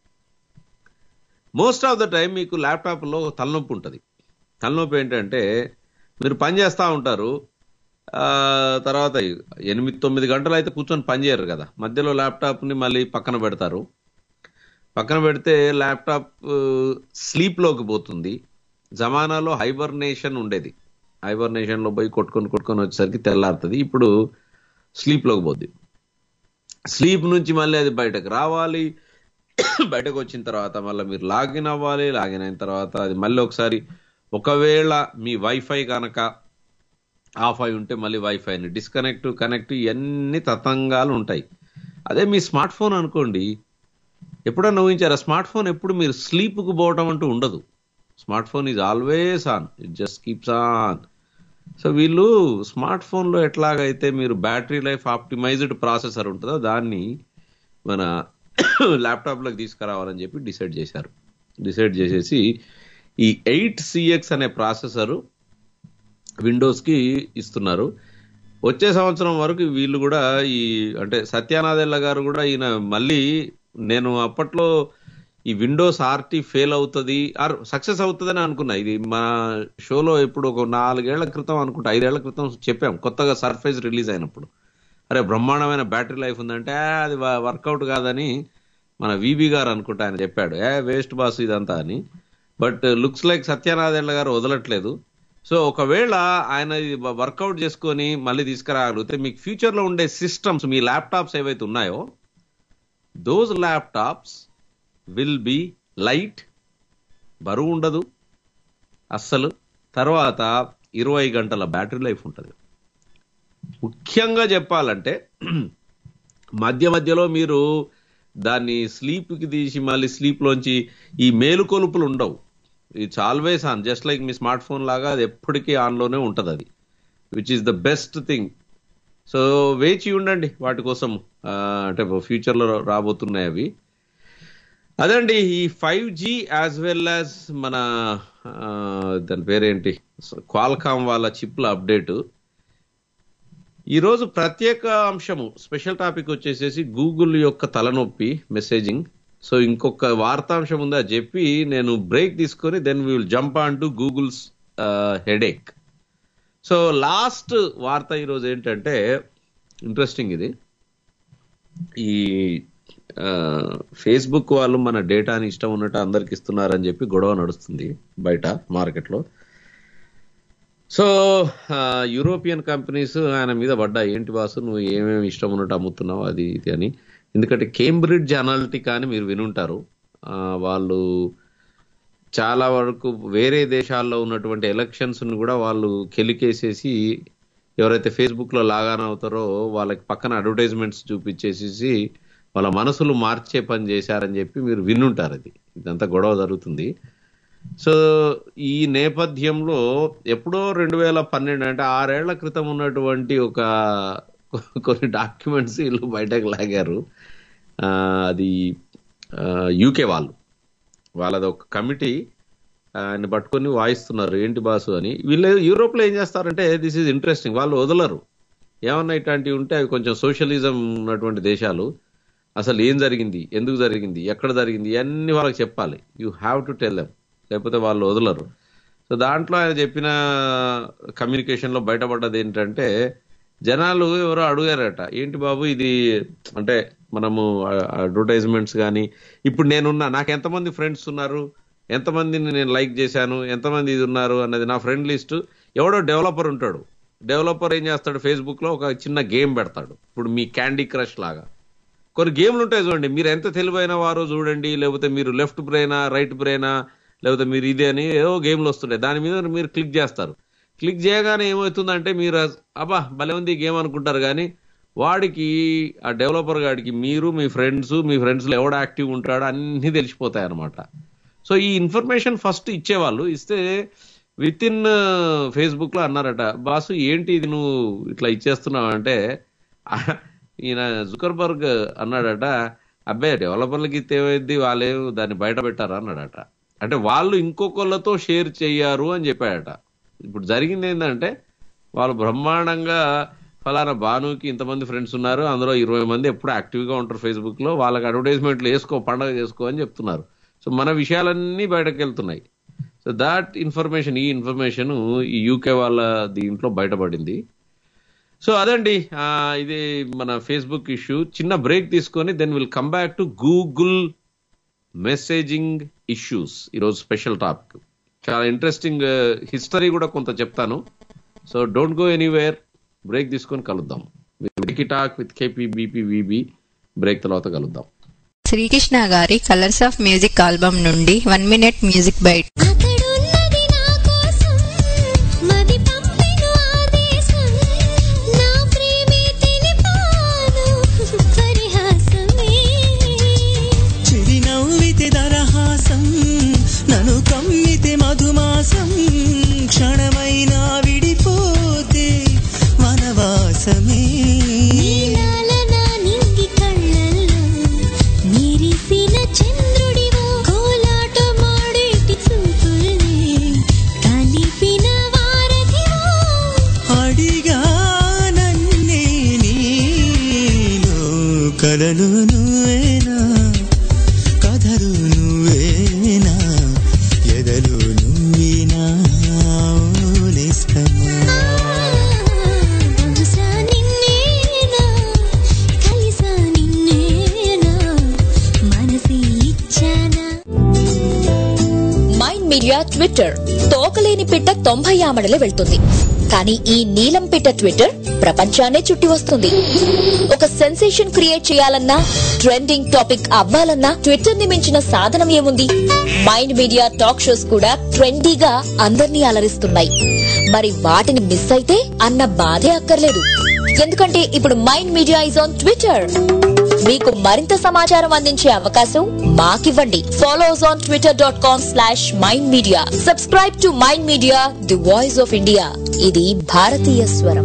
మోస్ట్ ఆఫ్ ద టైం మీకు ల్యాప్టాప్లో తలనొప్పి ఉంటుంది తలనొప్పి ఏంటంటే మీరు పని చేస్తూ ఉంటారు ఆ, తర్వాత ఎనిమిది తొమ్మిది గంటలు అయితే కూర్చొని పని చేయరు కదా మధ్యలో ల్యాప్టాప్ని మళ్ళీ పక్కన పెడతారు పక్కన పెడితే ల్యాప్టాప్ స్లీప్లోకి పోతుంది జమానాలో హైబర్నేషన్ ఉండేది హైబర్నేషన్లో పోయి కొట్టుకొని కొట్టుకొని వచ్చేసరికి తెల్లారుతుంది ఇప్పుడు స్లీప్లోకి పోద్ది స్లీప్ నుంచి మళ్ళీ అది బయటకు రావాలి బయటకు వచ్చిన తర్వాత మళ్ళీ మీరు లాగిన్ అవ్వాలి లాగిన్ అయిన తర్వాత అది మళ్ళీ ఒకసారి ఒకవేళ మీ వైఫై కనుక ఆఫ్ అయి ఉంటే మళ్ళీ వైఫైని డిస్కనెక్ట్ కనెక్ట్ ఇవన్నీ తతంగాలు ఉంటాయి అదే మీ స్మార్ట్ ఫోన్ అనుకోండి ఎప్పుడన్నా ఊహించారా స్మార్ట్ ఫోన్ ఎప్పుడు మీరు స్లీప్కు పోవటం అంటూ ఉండదు smart phone is always on it just keeps on so వీళ్ళు స్మార్ట్ ఫోన్లో ఎట్లాగైతే మీరు బ్యాటరీ లైఫ్ ఆప్టిమైజ్డ్ ప్రాసెసర్ ఉంటుందో దాన్ని మన ల్యాప్టాప్లోకి తీసుకురావాలని చెప్పి డిసైడ్ చేశారు డిసైడ్ చేసేసి ఈ ఎయిట్ సిఎక్స్ అనే ప్రాసెసరు విండోస్కి ఇస్తున్నారు వచ్చే సంవత్సరం వరకు వీళ్ళు కూడా ఈ అంటే సత్యానాదెల్ల గారు కూడా ఈయన మళ్ళీ నేను అప్పట్లో ఈ విండోస్ ఆర్టీ ఫెయిల్ అవుతుంది ఆర్ సక్సెస్ అవుతుందని అనుకున్నా ఇది మన షోలో ఇప్పుడు ఒక నాలుగేళ్ల క్రితం అనుకుంటా ఐదేళ్ల క్రితం చెప్పాం కొత్తగా సర్ఫేస్ రిలీజ్ అయినప్పుడు అరే బ్రహ్మాండమైన బ్యాటరీ లైఫ్ ఉందంటే "ఆ, అది వర్కౌట్ కాదని మన విబి గారు అనుకుంటా ఆయన చెప్పాడు ఏ వేస్ట్ బాస్ ఇదంతా అని బట్ లుక్స్ లైక్ సత్యనారాయణ గారు వదలట్లేదు సో ఒకవేళ ఆయన వర్కౌట్ చేసుకొని మళ్ళీ తీసుకురాగలిగితే మీకు ఫ్యూచర్ లో ఉండే సిస్టమ్స్ మీ ల్యాప్టాప్స్ ఏవైతే ఉన్నాయో those laptops will be light బరువు ఉండదు అస్సలు తర్వాత ఇరవై గంటల బ్యాటరీ లైఫ్ ఉంటుంది ముఖ్యంగా చెప్పాలంటే మధ్య మధ్యలో మీరు దాన్ని స్లీప్కి తీసి మళ్ళీ స్లీప్లోంచి ఈ మేలుకొలుపులు ఉండవు it's always on just like మీ స్మార్ట్ ఫోన్ లాగా అది ఎప్పటికీ ఆన్లోనే ఉంటుంది అది which is the best thing so వేచి ఉండండి వాటి కోసం ఆ, అంటే ఫ్యూచర్లో రాబోతున్నాయి అవి అదండి ఈ five G as well as మన ఆ, దాని పేరేంటి క్వాల్కామ్ వాళ్ళ చిప్ల అప్డేట్ ఈరోజు ప్రత్యేక అంశము స్పెషల్ టాపిక్ వచ్చేసేసి గూగుల్ యొక్క తలనొప్పి మెసేజింగ్ సో ఇంకొక వార్తాంశం ఉందా చెప్పి నేను బ్రేక్ తీసుకొని then we will jump on to Google's headache so last వార్త ఈరోజు ఏంటంటే ఇంట్రెస్టింగ్ ఇది ఈ ఫేస్బుక్ వాళ్ళు మన డేటాని ఇష్టం ఉన్నట్టు అందరికి ఇస్తున్నారని చెప్పి గొడవ నడుస్తుంది బయట మార్కెట్లో సో ఆ, యూరోపియన్ కంపెనీస్ ఆయన మీద పడ్డా ఏంటి బాసు నువ్వు ఏమేమి ఇష్టం ఉన్నట్టు అమ్ముతున్నావు అది ఇది అని ఎందుకంటే కేంబ్రిడ్జ్ అనాలిటికా అని మీరు వినుంటారు ఆ, వాళ్ళు చాలా వరకు వేరే దేశాల్లో ఉన్నటువంటి ఎలక్షన్స్ ను కూడా వాళ్ళు కెలికేసేసి ఎవరైతే ఫేస్బుక్ లో లాగాన్ అవుతారో వాళ్ళకి పక్కన అడ్వర్టైజ్మెంట్స్ చూపించేసేసి వాళ్ళ మనసులు మార్చే పని చేశారని చెప్పి మీరు వినుంటారు అది ఇదంతా గొడవ జరుగుతుంది సో ఈ నేపథ్యంలో ఎప్పుడో రెండు వేల పన్నెండు అంటే ఆరేళ్ల క్రితం ఉన్నటువంటి ఒక కొన్ని డాక్యుమెంట్స్ వీళ్ళు బయటకు లాగారు ఆ, అది యూకే వాళ్ళు వాళ్ళది ఒక కమిటీ ఆయన పట్టుకొని వాయిస్తున్నారు ఏంటి బాసు అని వీళ్ళు యూరోప్ లో ఏం చేస్తారంటే దిస్ ఈజ్ ఇంట్రెస్టింగ్ వాళ్ళు వదలరు ఏమన్నా ఇట్లాంటివి ఉంటే అవి కొంచెం సోషలిజం ఉన్నటువంటి దేశాలు అసలు ఏం జరిగింది ఎందుకు జరిగింది ఎక్కడ జరిగింది ఇవన్నీ వాళ్ళకి చెప్పాలి you have to tell them లేకపోతే వాళ్ళు వదలరు సో దాంట్లో ఆయన చెప్పిన కమ్యూనికేషన్ లో బయటపడ్డది ఏంటంటే జనాలు ఎవరో అడిగారట ఏంటి బాబు ఇది అంటే మనము అడ్వర్టైజ్మెంట్స్ కానీ ఇప్పుడు నేనున్నా నాకు ఎంతమంది ఫ్రెండ్స్ ఉన్నారు ఎంతమందిని నేను లైక్ చేశాను ఎంతమంది ఇది ఉన్నారు అన్నది నా ఫ్రెండ్ లిస్ట్ ఎవడో డెవలపర్ ఉంటాడు డెవలపర్ ఏం చేస్తాడు ఫేస్బుక్ లో ఒక చిన్న గేమ్ పెడతాడు ఇప్పుడు మీ క్యాండీ క్రష్ లాగా కొన్ని గేమ్లు ఉంటాయి చూడండి మీరు ఎంత తెలివైన వారో చూడండి లేకపోతే మీరు లెఫ్ట్ బ్రెయినా రైట్ బ్రెయినా లేకపోతే మీరు ఇదే అని ఏవో గేమ్లు వస్తుంటాయి దాని మీద మీరు క్లిక్ చేస్తారు క్లిక్ చేయగానే ఏమవుతుందంటే మీరు అబ్బా భలే ఉంది ఈ గేమ్ అనుకుంటారు కానీ వాడికి ఆ డెవలపర్ గాడికి మీరు మీ ఫ్రెండ్స్ మీ ఫ్రెండ్స్ లో ఎవడు యాక్టివ్ ఉంటాడో అన్ని తెలిసిపోతాయి అనమాట సో ఈ ఇన్ఫర్మేషన్ ఫస్ట్ ఇచ్చేవాళ్ళు ఇస్తే విత్ ఇన్ ఫేస్బుక్ లో అన్నారట బాసు ఏంటి ఇది నువ్వు ఇట్లా ఇచ్చేస్తున్నావు అంటే ఈయన జుకర్బర్గ్ అన్నాడట అబ్బాయి డెవలపర్లకి ఇస్తే ఏమైంది వాళ్ళే దాన్ని బయట పెట్టారు అన్నాడట అంటే వాళ్ళు ఇంకొకళ్ళతో షేర్ చెయ్యారు అని చెప్పాడట ఇప్పుడు జరిగింది ఏంటంటే వాళ్ళు బ్రహ్మాండంగా ఫలానా భానుకి ఇంతమంది ఫ్రెండ్స్ ఉన్నారు అందులో ఇరవై మంది ఎప్పుడు యాక్టివ్ గా ఉంటారు ఫేస్బుక్ లో వాళ్ళకి అడ్వర్టైజ్మెంట్లు వేసుకో పండగ చేసుకో అని చెప్తున్నారు సో మన విషయాలన్నీ బయటకు వెళ్తున్నాయి సో దాట్ ఇన్ఫర్మేషన్ ఈ ఇన్ఫర్మేషన్ ఈ యూకే వాళ్ళ దీంట్లో బయటపడింది సో అదండి ఆ, ఇది మన ఫేస్బుక్ ఇష్యూ చిన్న బ్రేక్ తీసుకొని then will come back to Google messaging issues ఈరోజు స్పెషల్ టాపిక్ చాలా ఇంట్రెస్టింగ్ హిస్టరీ కూడా కొంత చెప్తాను so don't go anywhere break తీసుకొని కలుద్దాం wiki talk with KP BP VB బ్రేక్ తర్వాత కలుద్దాం శ్రీకృష్ణ గారి కలర్స్ ఆఫ్ మ్యూజిక్ ఆల్బమ్ నుండి వన్ మినిట్ మ్యూజిక్ బైట్ అక్కడున్నది నా కోసం మది పంపెను ఆదేశం నా ప్రేమే తెలిపాను పరిహాసమే చిరునవ్వితే దరహాసం నన్ను కమ్మితే మధుమాసం క్షణమైనా విడిపోతే వనవాసమే నీలాల నా నింగి కళ్ళల్లో నిరిసిన చంద్రుడివో కోలాటమాడేటి చూపుల్ని కలిపిన వారధివో అడిగా నన్నే నీలో కలలు నువ్వేనా కథలు నువ్వే ట్విట్టర్ తోకలేని పిట్ట తొంభై ఆమడలే వెళ్తుంది కానీ ఈ నీలం పిట్ట ట్విట్టర్ ప్రపంచాన్నే చుట్టి వస్తుంది ఒక సెన్సేషన్ క్రియేట్ చేయాలన్నా ట్రెండింగ్ టాపిక్ అవ్వాలన్నా ట్విట్టర్ ని మించిన సాధనం ఏముంది మైండ్ మీడియా టాక్ షోస్ కూడా ట్రెండీగా అందర్నీ అలరిస్తున్నాయి మరి వాటిని మిస్ అయితే అన్న బాధే అక్కర్లేదు ఎందుకంటే ఇప్పుడు mind media is on Twitter మీకు మరింత సమాచారం అందించే అవకాశం మాకివ్వండి follows on Twitter dot com slash mind media subscribe to mind media the voice of India ఇది భారతీయ స్వరం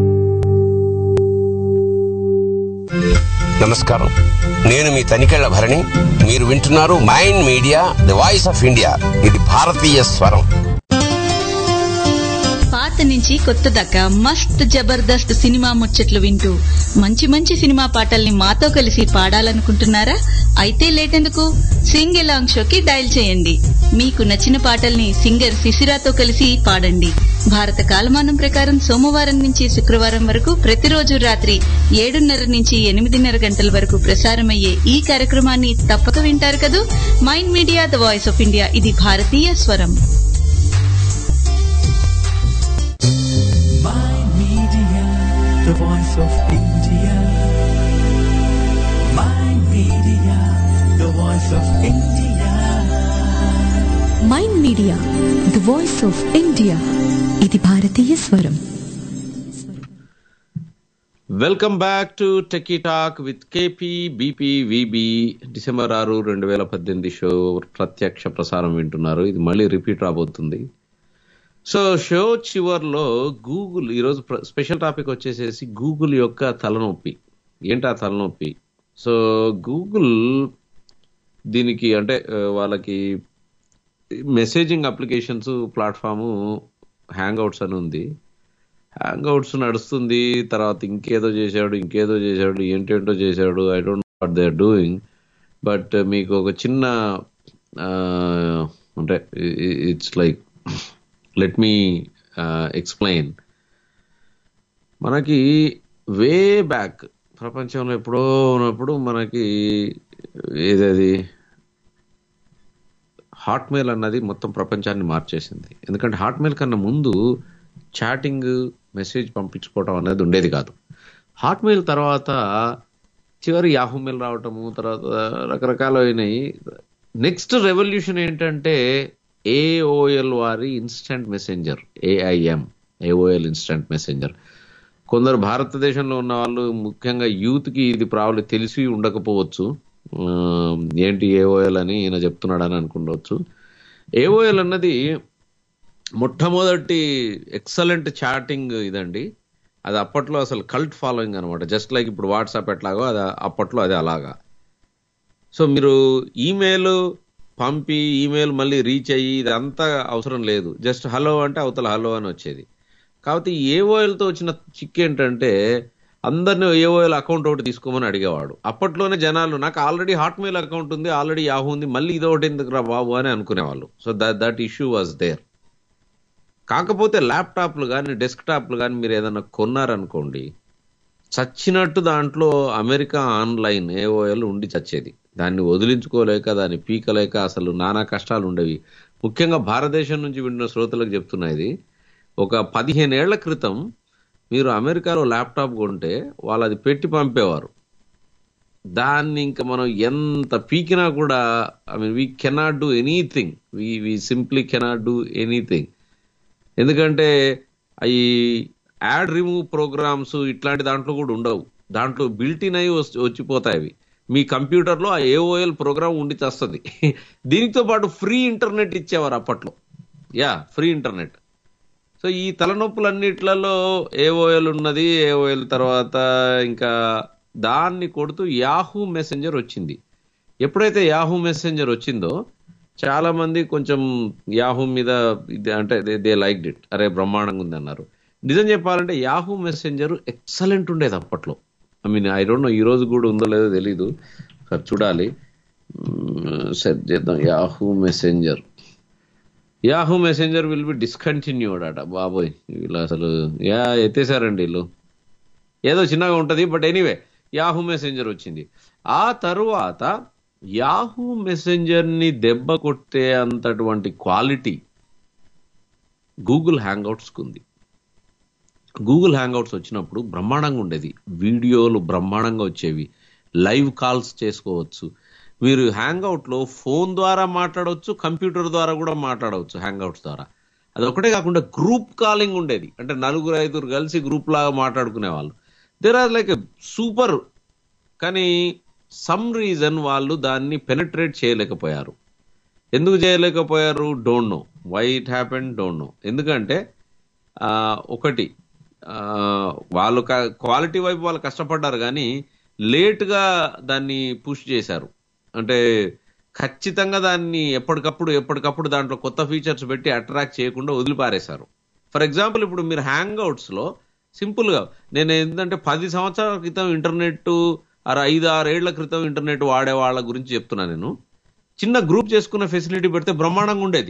నమస్కారం నేను మీ తనికెళ్ల భరణి మీరు వింటున్నారు mind media the voice of India ఇది భారతీయ స్వరం పాత నుంచి కొత్త దాకా మస్త్ జబర్దస్త్ సినిమా ముచ్చట్లు వింటూ మంచి మంచి సినిమా పాటల్ని మాతో కలిసి పాడాలనుకుంటున్నారా అయితే లేటెందుకు సింగ్ ఎలాంగ్ షోకి డయల్ చేయండి మీకు నచ్చిన పాటల్ని సింగర్ శిశిరాతో కలిసి పాడండి భారత కాలమానం ప్రకారం సోమవారం నుంచి శుక్రవారం వరకు ప్రతిరోజు రాత్రి ఏడున్నర నుంచి ఎనిమిదిన్నర గంటల వరకు ప్రసారమయ్యే ఈ కార్యక్రమాన్ని తప్పక వింటారు కదూ mind media the voice of India ఇది భారతీయ స్వరం Mind Media, the voice of India. Mind Media, the voice of India. Mind media the voice of India ఇది భారతీయ స్వరం welcome back to techie talk with KP BP VB December ఆరు రెండు వేల పద్దెనిమిది షో ప్రత్యక్ష ప్రసారం వింటున్నారు ఇది మళ్ళీ రిపీట్ రాబోతుంది సో షో చివర్లో గూగుల్ ఈరోజు ప్ర- స్పెషల్ టాపిక్ వచ్చేసేసి గూగుల్ యొక్క తలనొప్పి ఏంటి ఆ తలనొప్పి సో గూగుల్ దీనికి అంటే ఆ, వాళ్ళకి messaging applications platform Hangouts అని ఉంది హ్యాంగ్ అవుట్స్ నడుస్తుంది తర్వాత ఇంకేదో చేశాడు ఇంకేదో చేశాడు ఏంటేంటో చేశాడు I don't what they are doing but మీకు ఒక చిన్న ఆ, అంటే it's like let me explain మనకి వే బ్యాక్ ప్రపంచంలో ఎప్పుడో ఉన్నప్పుడు మనకి ఏదది హాట్ మెయిల్ అన్నది మొత్తం ప్రపంచాన్ని మార్చేసింది ఎందుకంటే హాట్ మెయిల్ కన్నా ముందు చాటింగ్ మెసేజ్ పంపించుకోవడం అనేది ఉండేది కాదు హాట్ మెయిల్ తర్వాత చివరి యాహూ మెయిల్ రావటము తర్వాత రకరకాలైనవి నెక్స్ట్ రెవల్యూషన్ ఏంటంటే ఏఓఎల్ వారి instant messenger AIM AOL instant messenger కొందరు భారతదేశంలో ఉన్న వాళ్ళు ముఖ్యంగా యూత్ కి ఇది ప్రాబ్లం తెలిసి ఉండకపోవచ్చు ఆ, ఏంటి ఏఓఎల్ అని ఈయన చెప్తున్నాడని అనుకుండవచ్చు ఏఓఎల్ అన్నది మొట్టమొదటి ఎక్సలెంట్ చాటింగ్ ఇదండి అది అప్పట్లో అసలు కల్ట్ ఫాలోయింగ్ అనమాట జస్ట్ లైక్ ఇప్పుడు వాట్సాప్ ఎట్లాగో అది అప్పట్లో అది అలాగా సో మీరు ఈమెయిల్ పంపి ఈమెయిల్ మళ్ళీ రీచ్ అయ్యి ఇదంతా అవసరం లేదు జస్ట్ హలో అంటే అవతల హలో అని వచ్చేది కాబట్టి ఏఓఎల్తో వచ్చిన చిక్ ఏంటంటే అందరిని ఏఓఎల్ అకౌంట్ ఒకటి తీసుకోమని అడిగేవాడు అప్పట్లోనే జనాలు నాకు ఆల్రెడీ హాట్మెయిల్ అకౌంట్ ఉంది ఆల్రెడీ యాహూ ఉంది మళ్ళీ ఇది ఒకటి ఎందుకు రా బాబు అని అనుకునేవాళ్ళు so that that issue was there కాకపోతే ల్యాప్టాప్లు కానీ డెస్క్టాప్లు కానీ మీరు ఏదైనా కొన్నారనుకోండి చచ్చినట్టు దాంట్లో అమెరికా ఆన్లైన్ ఏఓఎల్ ఉండి చచ్చేది దాన్ని వదిలించుకోలేక దాన్ని పీకలేక అసలు నానా కష్టాలు ఉండేవి ముఖ్యంగా భారతదేశం నుంచి విన్న శ్రోతలకు చెప్తున్నా ఇది ఒక పదిహేను ఏళ్ల క్రితం మీరు అమెరికాలో ల్యాప్టాప్ కొంటే వాళ్ళు అది పెట్టి పంపేవారు దాన్ని ఇంకా మనం ఎంత పీకినా కూడా I mean we cannot do anything we we simply cannot do anything ఎందుకంటే అవి యాడ్ రిమూవ్ ప్రోగ్రామ్స్ ఇట్లాంటి దాంట్లో కూడా ఉండవు దాంట్లో బిల్టిన్ అయి వస్- వచ్చిపోతాయి అవి మీ కంప్యూటర్లో ఆ ఏఓఎల్ ప్రోగ్రామ్ ఉండి తెస్తుంది దీనితో పాటు ఫ్రీ ఇంటర్నెట్ ఇచ్చేవారు అప్పట్లో యా ఫ్రీ ఇంటర్నెట్ సో ఈ తలనొప్పులన్నిట్లలో ఏఓఎల్ ఉన్నది ఏఓఎల్ తర్వాత ఇంకా దాన్ని కొడుతూ యాహూ మెసెంజర్ వచ్చింది ఎప్పుడైతే యాహూ మెసెంజర్ వచ్చిందో చాలా మంది కొంచెం యాహూ మీద ఇది అంటే దే లైక్ ఇట్ అరే బ్రహ్మాండంగా ఉంది అన్నారు నిజం చెప్పాలంటే యాహూ మెసెంజర్ ఎక్సలెంట్ ఉండేది అప్పట్లో I mean I don't know ఈ రోజు కూడా ఉందో లేదో తెలీదు ఒకసారి చూడాలి సెట్ చేద్దాం Yahoo messenger Yahoo messenger will be discontinued అట బాబోయ్ వీళ్ళు అసలు యా ఎత్తేసారండి వీళ్ళు ఏదో చిన్నగా ఉంటది బట్ ఎనీవే యాహూ మెసెంజర్ వచ్చింది ఆ తరువాత యాహూ మెసెంజర్ ని దెబ్బ కొట్టే అంతటువంటి క్వాలిటీ గూగుల్ హ్యాంగ్అవుట్స్కి ఉంది గూగుల్ హ్యాంగ్అవుట్స్ వచ్చినప్పుడు బ్రహ్మాండంగా ఉండేది వీడియోలు బ్రహ్మాండంగా వచ్చేవి లైవ్ కాల్స్ చేసుకోవచ్చు మీరు హ్యాంగ్అవుట్లో ఫోన్ ద్వారా మాట్లాడవచ్చు కంప్యూటర్ ద్వారా కూడా మాట్లాడవచ్చు హ్యాంగ్అవుట్స్ ద్వారా అది ఒకటే కాకుండా గ్రూప్ కాలింగ్ ఉండేది అంటే నలుగురు ఐదుగురు కలిసి గ్రూప్ లాగా మాట్లాడుకునే వాళ్ళు దేర్ ఆర్ లైక్ సూపర్ కానీ సమ్ రీజన్ వాళ్ళు దాన్ని పెనట్రేట్ చేయలేకపోయారు ఎందుకు చేయలేకపోయారు don't know why it happen don't know ఎందుకంటే ఆ, ఒకటి ఆ, వాళ్ళు క్వాలిటీ వైపు వాళ్ళు కష్టపడ్డారు కానీ లేట్గా దాన్ని పుష్ చేశారు అంటే ఖచ్చితంగా దాన్ని ఎప్పటికప్పుడు ఎప్పటికప్పుడు దాంట్లో కొత్త ఫీచర్స్ పెట్టి అట్రాక్ట్ చేయకుండా వదిలిపారేశారు ఫర్ ఎగ్జాంపుల్ ఇప్పుడు మీరు హ్యాంగ్అవుట్స్ లో సింపుల్ గా నేను ఏంటంటే పది సంవత్సరాల క్రితం ఇంటర్నెట్ అర ఐదు ఆరు ఏళ్ల క్రితం ఇంటర్నెట్ వాడే వాళ్ళ గురించి చెప్తున్నా నేను చిన్న గ్రూప్ చేసుకున్న ఫెసిలిటీ పెడితే బ్రహ్మాండంగా ఉండేది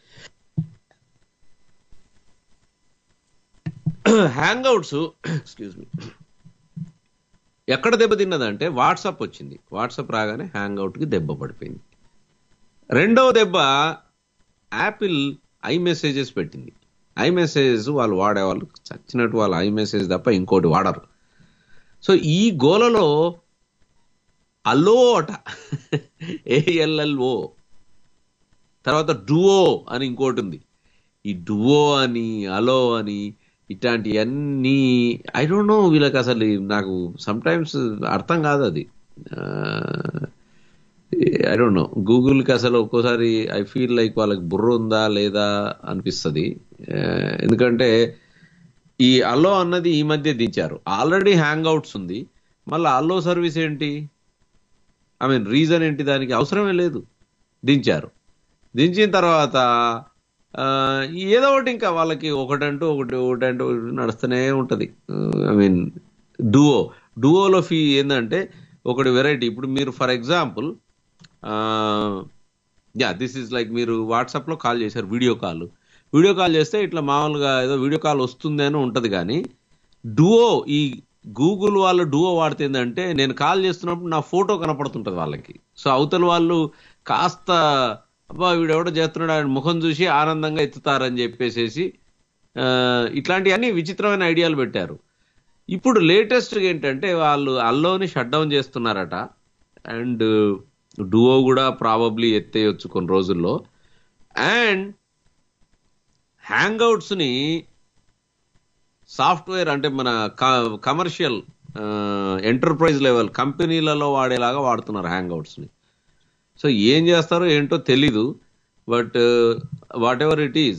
హ్యాంగ్అవుట్స్ ఎక్స్క్యూజ్ మీ ఎక్కడ దెబ్బతిన్నదంటే వాట్సాప్ వచ్చింది వాట్సాప్ రాగానే హ్యాంగ్అవుట్కి దెబ్బ పడిపోయింది రెండవ దెబ్బ యాపిల్ ఐ మెసేజెస్ పెట్టింది ఐ మెసేజెస్ వాళ్ళు వాడేవాళ్ళు చచ్చినట్టు వాళ్ళు ఐ మెసేజ్ తప్ప ఇంకోటి వాడరు సో ఈ గోలలో అలో అట ఏఎల్ఎల్ఓ తర్వాత డువో అని ఇంకోటి ఉంది ఈ డువో అని అలో అని ఇట్లాంటివన్నీ ఐ డోంట్ నో వీళ్ళకి అసలు నాకు సమ్ టైమ్స్ అర్థం కాదు అది ఐ డోంట్ నో గూగుల్కి అసలు ఒక్కోసారి ఐ ఫీల్ లైక్ వాళ్ళకి బుర్ర ఉందా లేదా అనిపిస్తుంది ఎందుకంటే ఈ అల్లో అన్నది ఈ మధ్య దించారు ఆల్రెడీ హ్యాంగ్ అవుట్స్ ఉంది మళ్ళీ అల్లో సర్వీస్ ఏంటి ఐ మీన్ రీజన్ ఏంటి దానికి అవసరమే లేదు దించారు దించిన తర్వాత ఆ, ఏదో ఒకటి ఇంకా వాళ్ళకి ఒకటంటూ ఒకటి ఒకటంటూ ఒకటి నడుస్తూనే ఉంటుంది ఐ మీన్ డువో డువోలో ఫీ ఏంటంటే ఒకటి వెరైటీ ఇప్పుడు మీరు for example yeah this is like మీరు వాట్సాప్లో కాల్ చేశారు వీడియో కాల్ వీడియో కాల్ చేస్తే ఇట్లా మామూలుగా ఏదో వీడియో కాల్ వస్తుంది అని ఉంటుంది కానీ డువో ఈ గూగుల్ వాళ్ళు డువో వాడుతుందంటే నేను కాల్ చేస్తున్నప్పుడు నా ఫోటో కనపడుతుంటది వాళ్ళకి సో అవతల వాళ్ళు కాస్త అబ్బా వీడెవడో చేస్తున్నాడు ఆయన ముఖం చూసి ఆనందంగా ఎత్తుతారని చెప్పేసేసి ఆ, ఇట్లాంటివన్నీ విచిత్రమైన ఐడియాలు పెట్టారు ఇప్పుడు లేటెస్ట్ ఏంటంటే వాళ్ళు అల్లోని షట్ డౌన్ చేస్తున్నారట అండ్ డువో కూడా ప్రాబబ్లీ ఎత్తేయొచ్చు కొన్ని రోజుల్లో అండ్ హ్యాంగ్అవుట్స్ ని సాఫ్ట్వేర్ అంటే మన కమర్షియల్ ఎంటర్ప్రైజ్ లెవెల్ కంపెనీలలో వాడేలాగా వాడుతున్నారు హ్యాంగ్అవుట్స్ ని సో ఏం చేస్తారో ఏంటో తెలీదు but whatever it is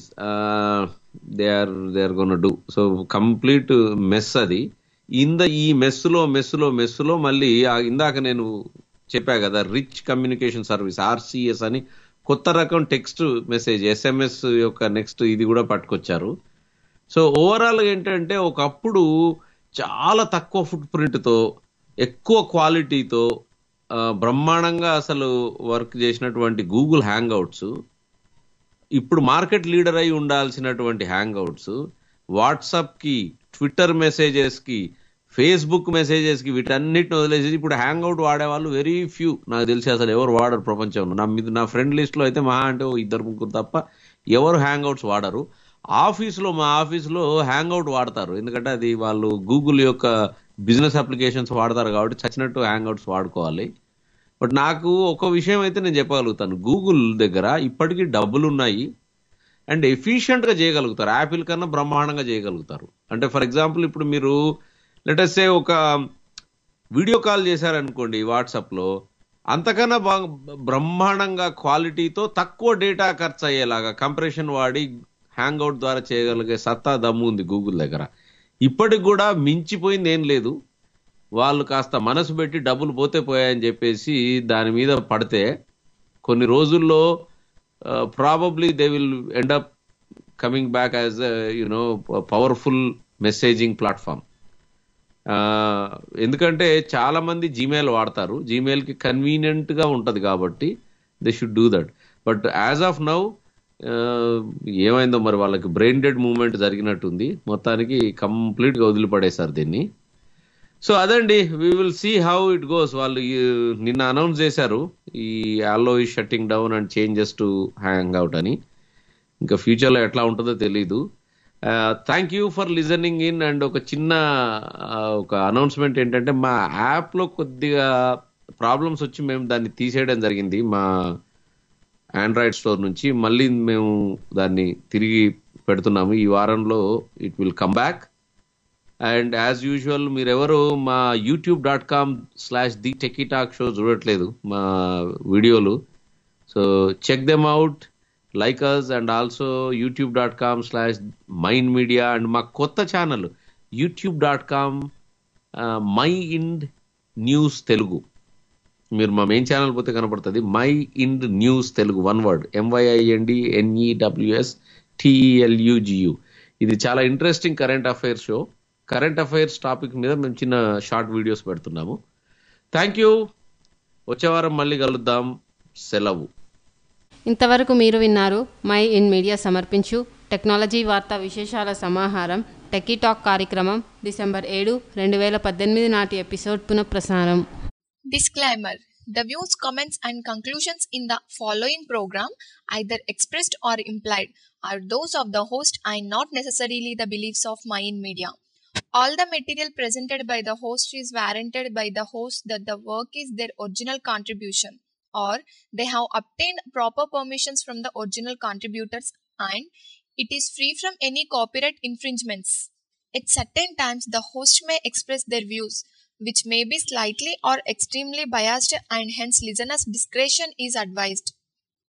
they are they are gonna do so complete mess అది ఇంద ఈ మెస్సులో మెస్సులో మెస్సులో మళ్ళీ ఆ ఇందాక నేను చెప్పా కదా రిచ్ కమ్యూనికేషన్ సర్వీస్ ఆర్సిఎస్ అని కొత్త రకం టెక్స్ట్ మెసేజ్ ఎస్ఎంఎస్ యొక్క నెక్స్ట్ ఇది కూడా పట్టుకొచ్చారు సో ఓవరాల్ ఏంటంటే ఒకప్పుడు చాలా తక్కువ ఫుట్ ప్రింట్తో ఎక్కువ క్వాలిటీతో ఆ, బ్రహ్మాండంగా అసలు వర్క్ చేసినటువంటి గూగుల్ హ్యాంగ్అవుట్స్ ఇప్పుడు మార్కెట్ లీడర్ అయి ఉండాల్సినటువంటి హ్యాంగ్అవుట్స్ వాట్సాప్ కి ట్విట్టర్ మెసేజెస్ కి ఫేస్బుక్ మెసేజెస్ కి వీటన్నిటిని వదిలేసి ఇప్పుడు హ్యాంగ్ అవుట్ వాడేవాళ్ళు వెరీ ఫ్యూ నాకు తెలిసి అసలు ఎవరు వాడరు ప్రపంచంలో నా మీద నా ఫ్రెండ్ లిస్ట్ లో అయితే మహా అంటే ఓ ఇద్దరు ముగ్గురు తప్ప ఎవరు హ్యాంగ్ అవుట్స్ వాడరు ఆఫీస్లో మా ఆఫీస్లో హ్యాంగ్ అవుట్ వాడతారు ఎందుకంటే అది వాళ్ళు గూగుల్ యొక్క బిజినెస్ అప్లికేషన్స్ వాడతారు కాబట్టి చచ్చినట్టు హ్యాంగ్ అవుట్స్ వాడుకోవాలి బట్ నాకు ఒక విషయం అయితే నేను చెప్పగలుగుతాను గూగుల్ దగ్గర ఇప్పటికీ డబ్బులు ఉన్నాయి అండ్ ఎఫిషియెంట్ గా చేయగలుగుతారు యాపిల్ కన్నా బ్రహ్మాండంగా చేయగలుగుతారు అంటే ఫర్ ఎగ్జాంపుల్ ఇప్పుడు మీరు లెటెస్సే ఒక వీడియో కాల్ చేశారనుకోండి వాట్సాప్ లో అంతకన్నా బాగా బ్రహ్మాండంగా క్వాలిటీతో తక్కువ డేటా ఖర్చు అయ్యేలాగా కంప్రెషన్ వాడి హ్యాంగ్ అవుట్ ద్వారా చేయగలిగే సత్తా దమ్ము ఉంది గూగుల్ దగ్గర ఇప్పటికి కూడా మించిపోయింది ఏం లేదు వాళ్ళు కాస్త మనసు పెట్టి డబ్బులు పోతే పోయాయని చెప్పేసి దాని మీద పడితే కొన్ని రోజుల్లో probably they will end up coming back as you know powerful messaging platform ఎందుకంటే చాలా మంది జీమెయిల్ వాడతారు జీమెయిల్ కి కన్వీనియంట్ గా ఉంటది కాబట్టి they should do that but as of now ఏమైందో మరి వాళ్ళకి బ్రెయిన్ డెడ్ మూవ్మెంట్ జరిగినట్టుంది మొత్తానికి కంప్లీట్ గా వదిలిపడేశారు దీన్ని సో అదండి we will see how it goes వాళ్ళు ఈ నిన్న అనౌన్స్ చేశారు ఈ ఆలో ఈ shutting down and changes to Hangout అని ఇంకా ఫ్యూచర్లో ఎట్లా ఉంటుందో తెలీదు thank you for listening in and ఒక చిన్న ఆ, ఒక అనౌన్స్మెంట్ ఏంటంటే మా యాప్లో కొద్దిగా ప్రాబ్లమ్స్ వచ్చి మేము దాన్ని తీసేయడం జరిగింది మా ఆండ్రాయిడ్ స్టోర్ నుంచి మళ్ళీ మేము దాన్ని తిరిగి పెడుతున్నాము ఈ వారంలో it will come back and as usual మీరెవరు మా YouTube dot com slash the techie talk show చూడట్లేదు మా వీడియోలు so check them out like us and also YouTube dot com slash mind media and మా కొత్త channel YouTube dot com mind news Telugu మీరు మా main channel పోతే కనపడుతుంది mind news Telugu one word M Y I N D N E W S T E L U G U ఇది చాలా interesting current affairs show current affairs topic మీద మేము చిన్న షార్ట్ వీడియోస్ పెడుతున్నాము థ్యాంక్ యూ వచ్చే వారం మళ్ళీ కలుద్దాం సెలవు ఇంతవరకు మీరు విన్నారు మై ఇన్ మీడియా సమర్పించు టెక్నాలజీ వార్తా విశేషాల సమాహారం టెకీ టాక్ కార్యక్రమం డిసెంబర్ ఏడు రెండు వేల పద్దెనిమిది నాటి ఎపిసోడ్ పునఃప్రసారం Disclaimer The views, comments, and conclusions in the following program, either expressed or implied, are those of the host and not necessarily the beliefs of Mayan Media. All the material presented by the host is warranted by the host that the work is their original contribution or they have obtained proper permissions from the original contributors and it is free from any copyright infringements. At certain times, the host may express their views, which may be slightly or extremely biased, and hence listeners' discretion is advised.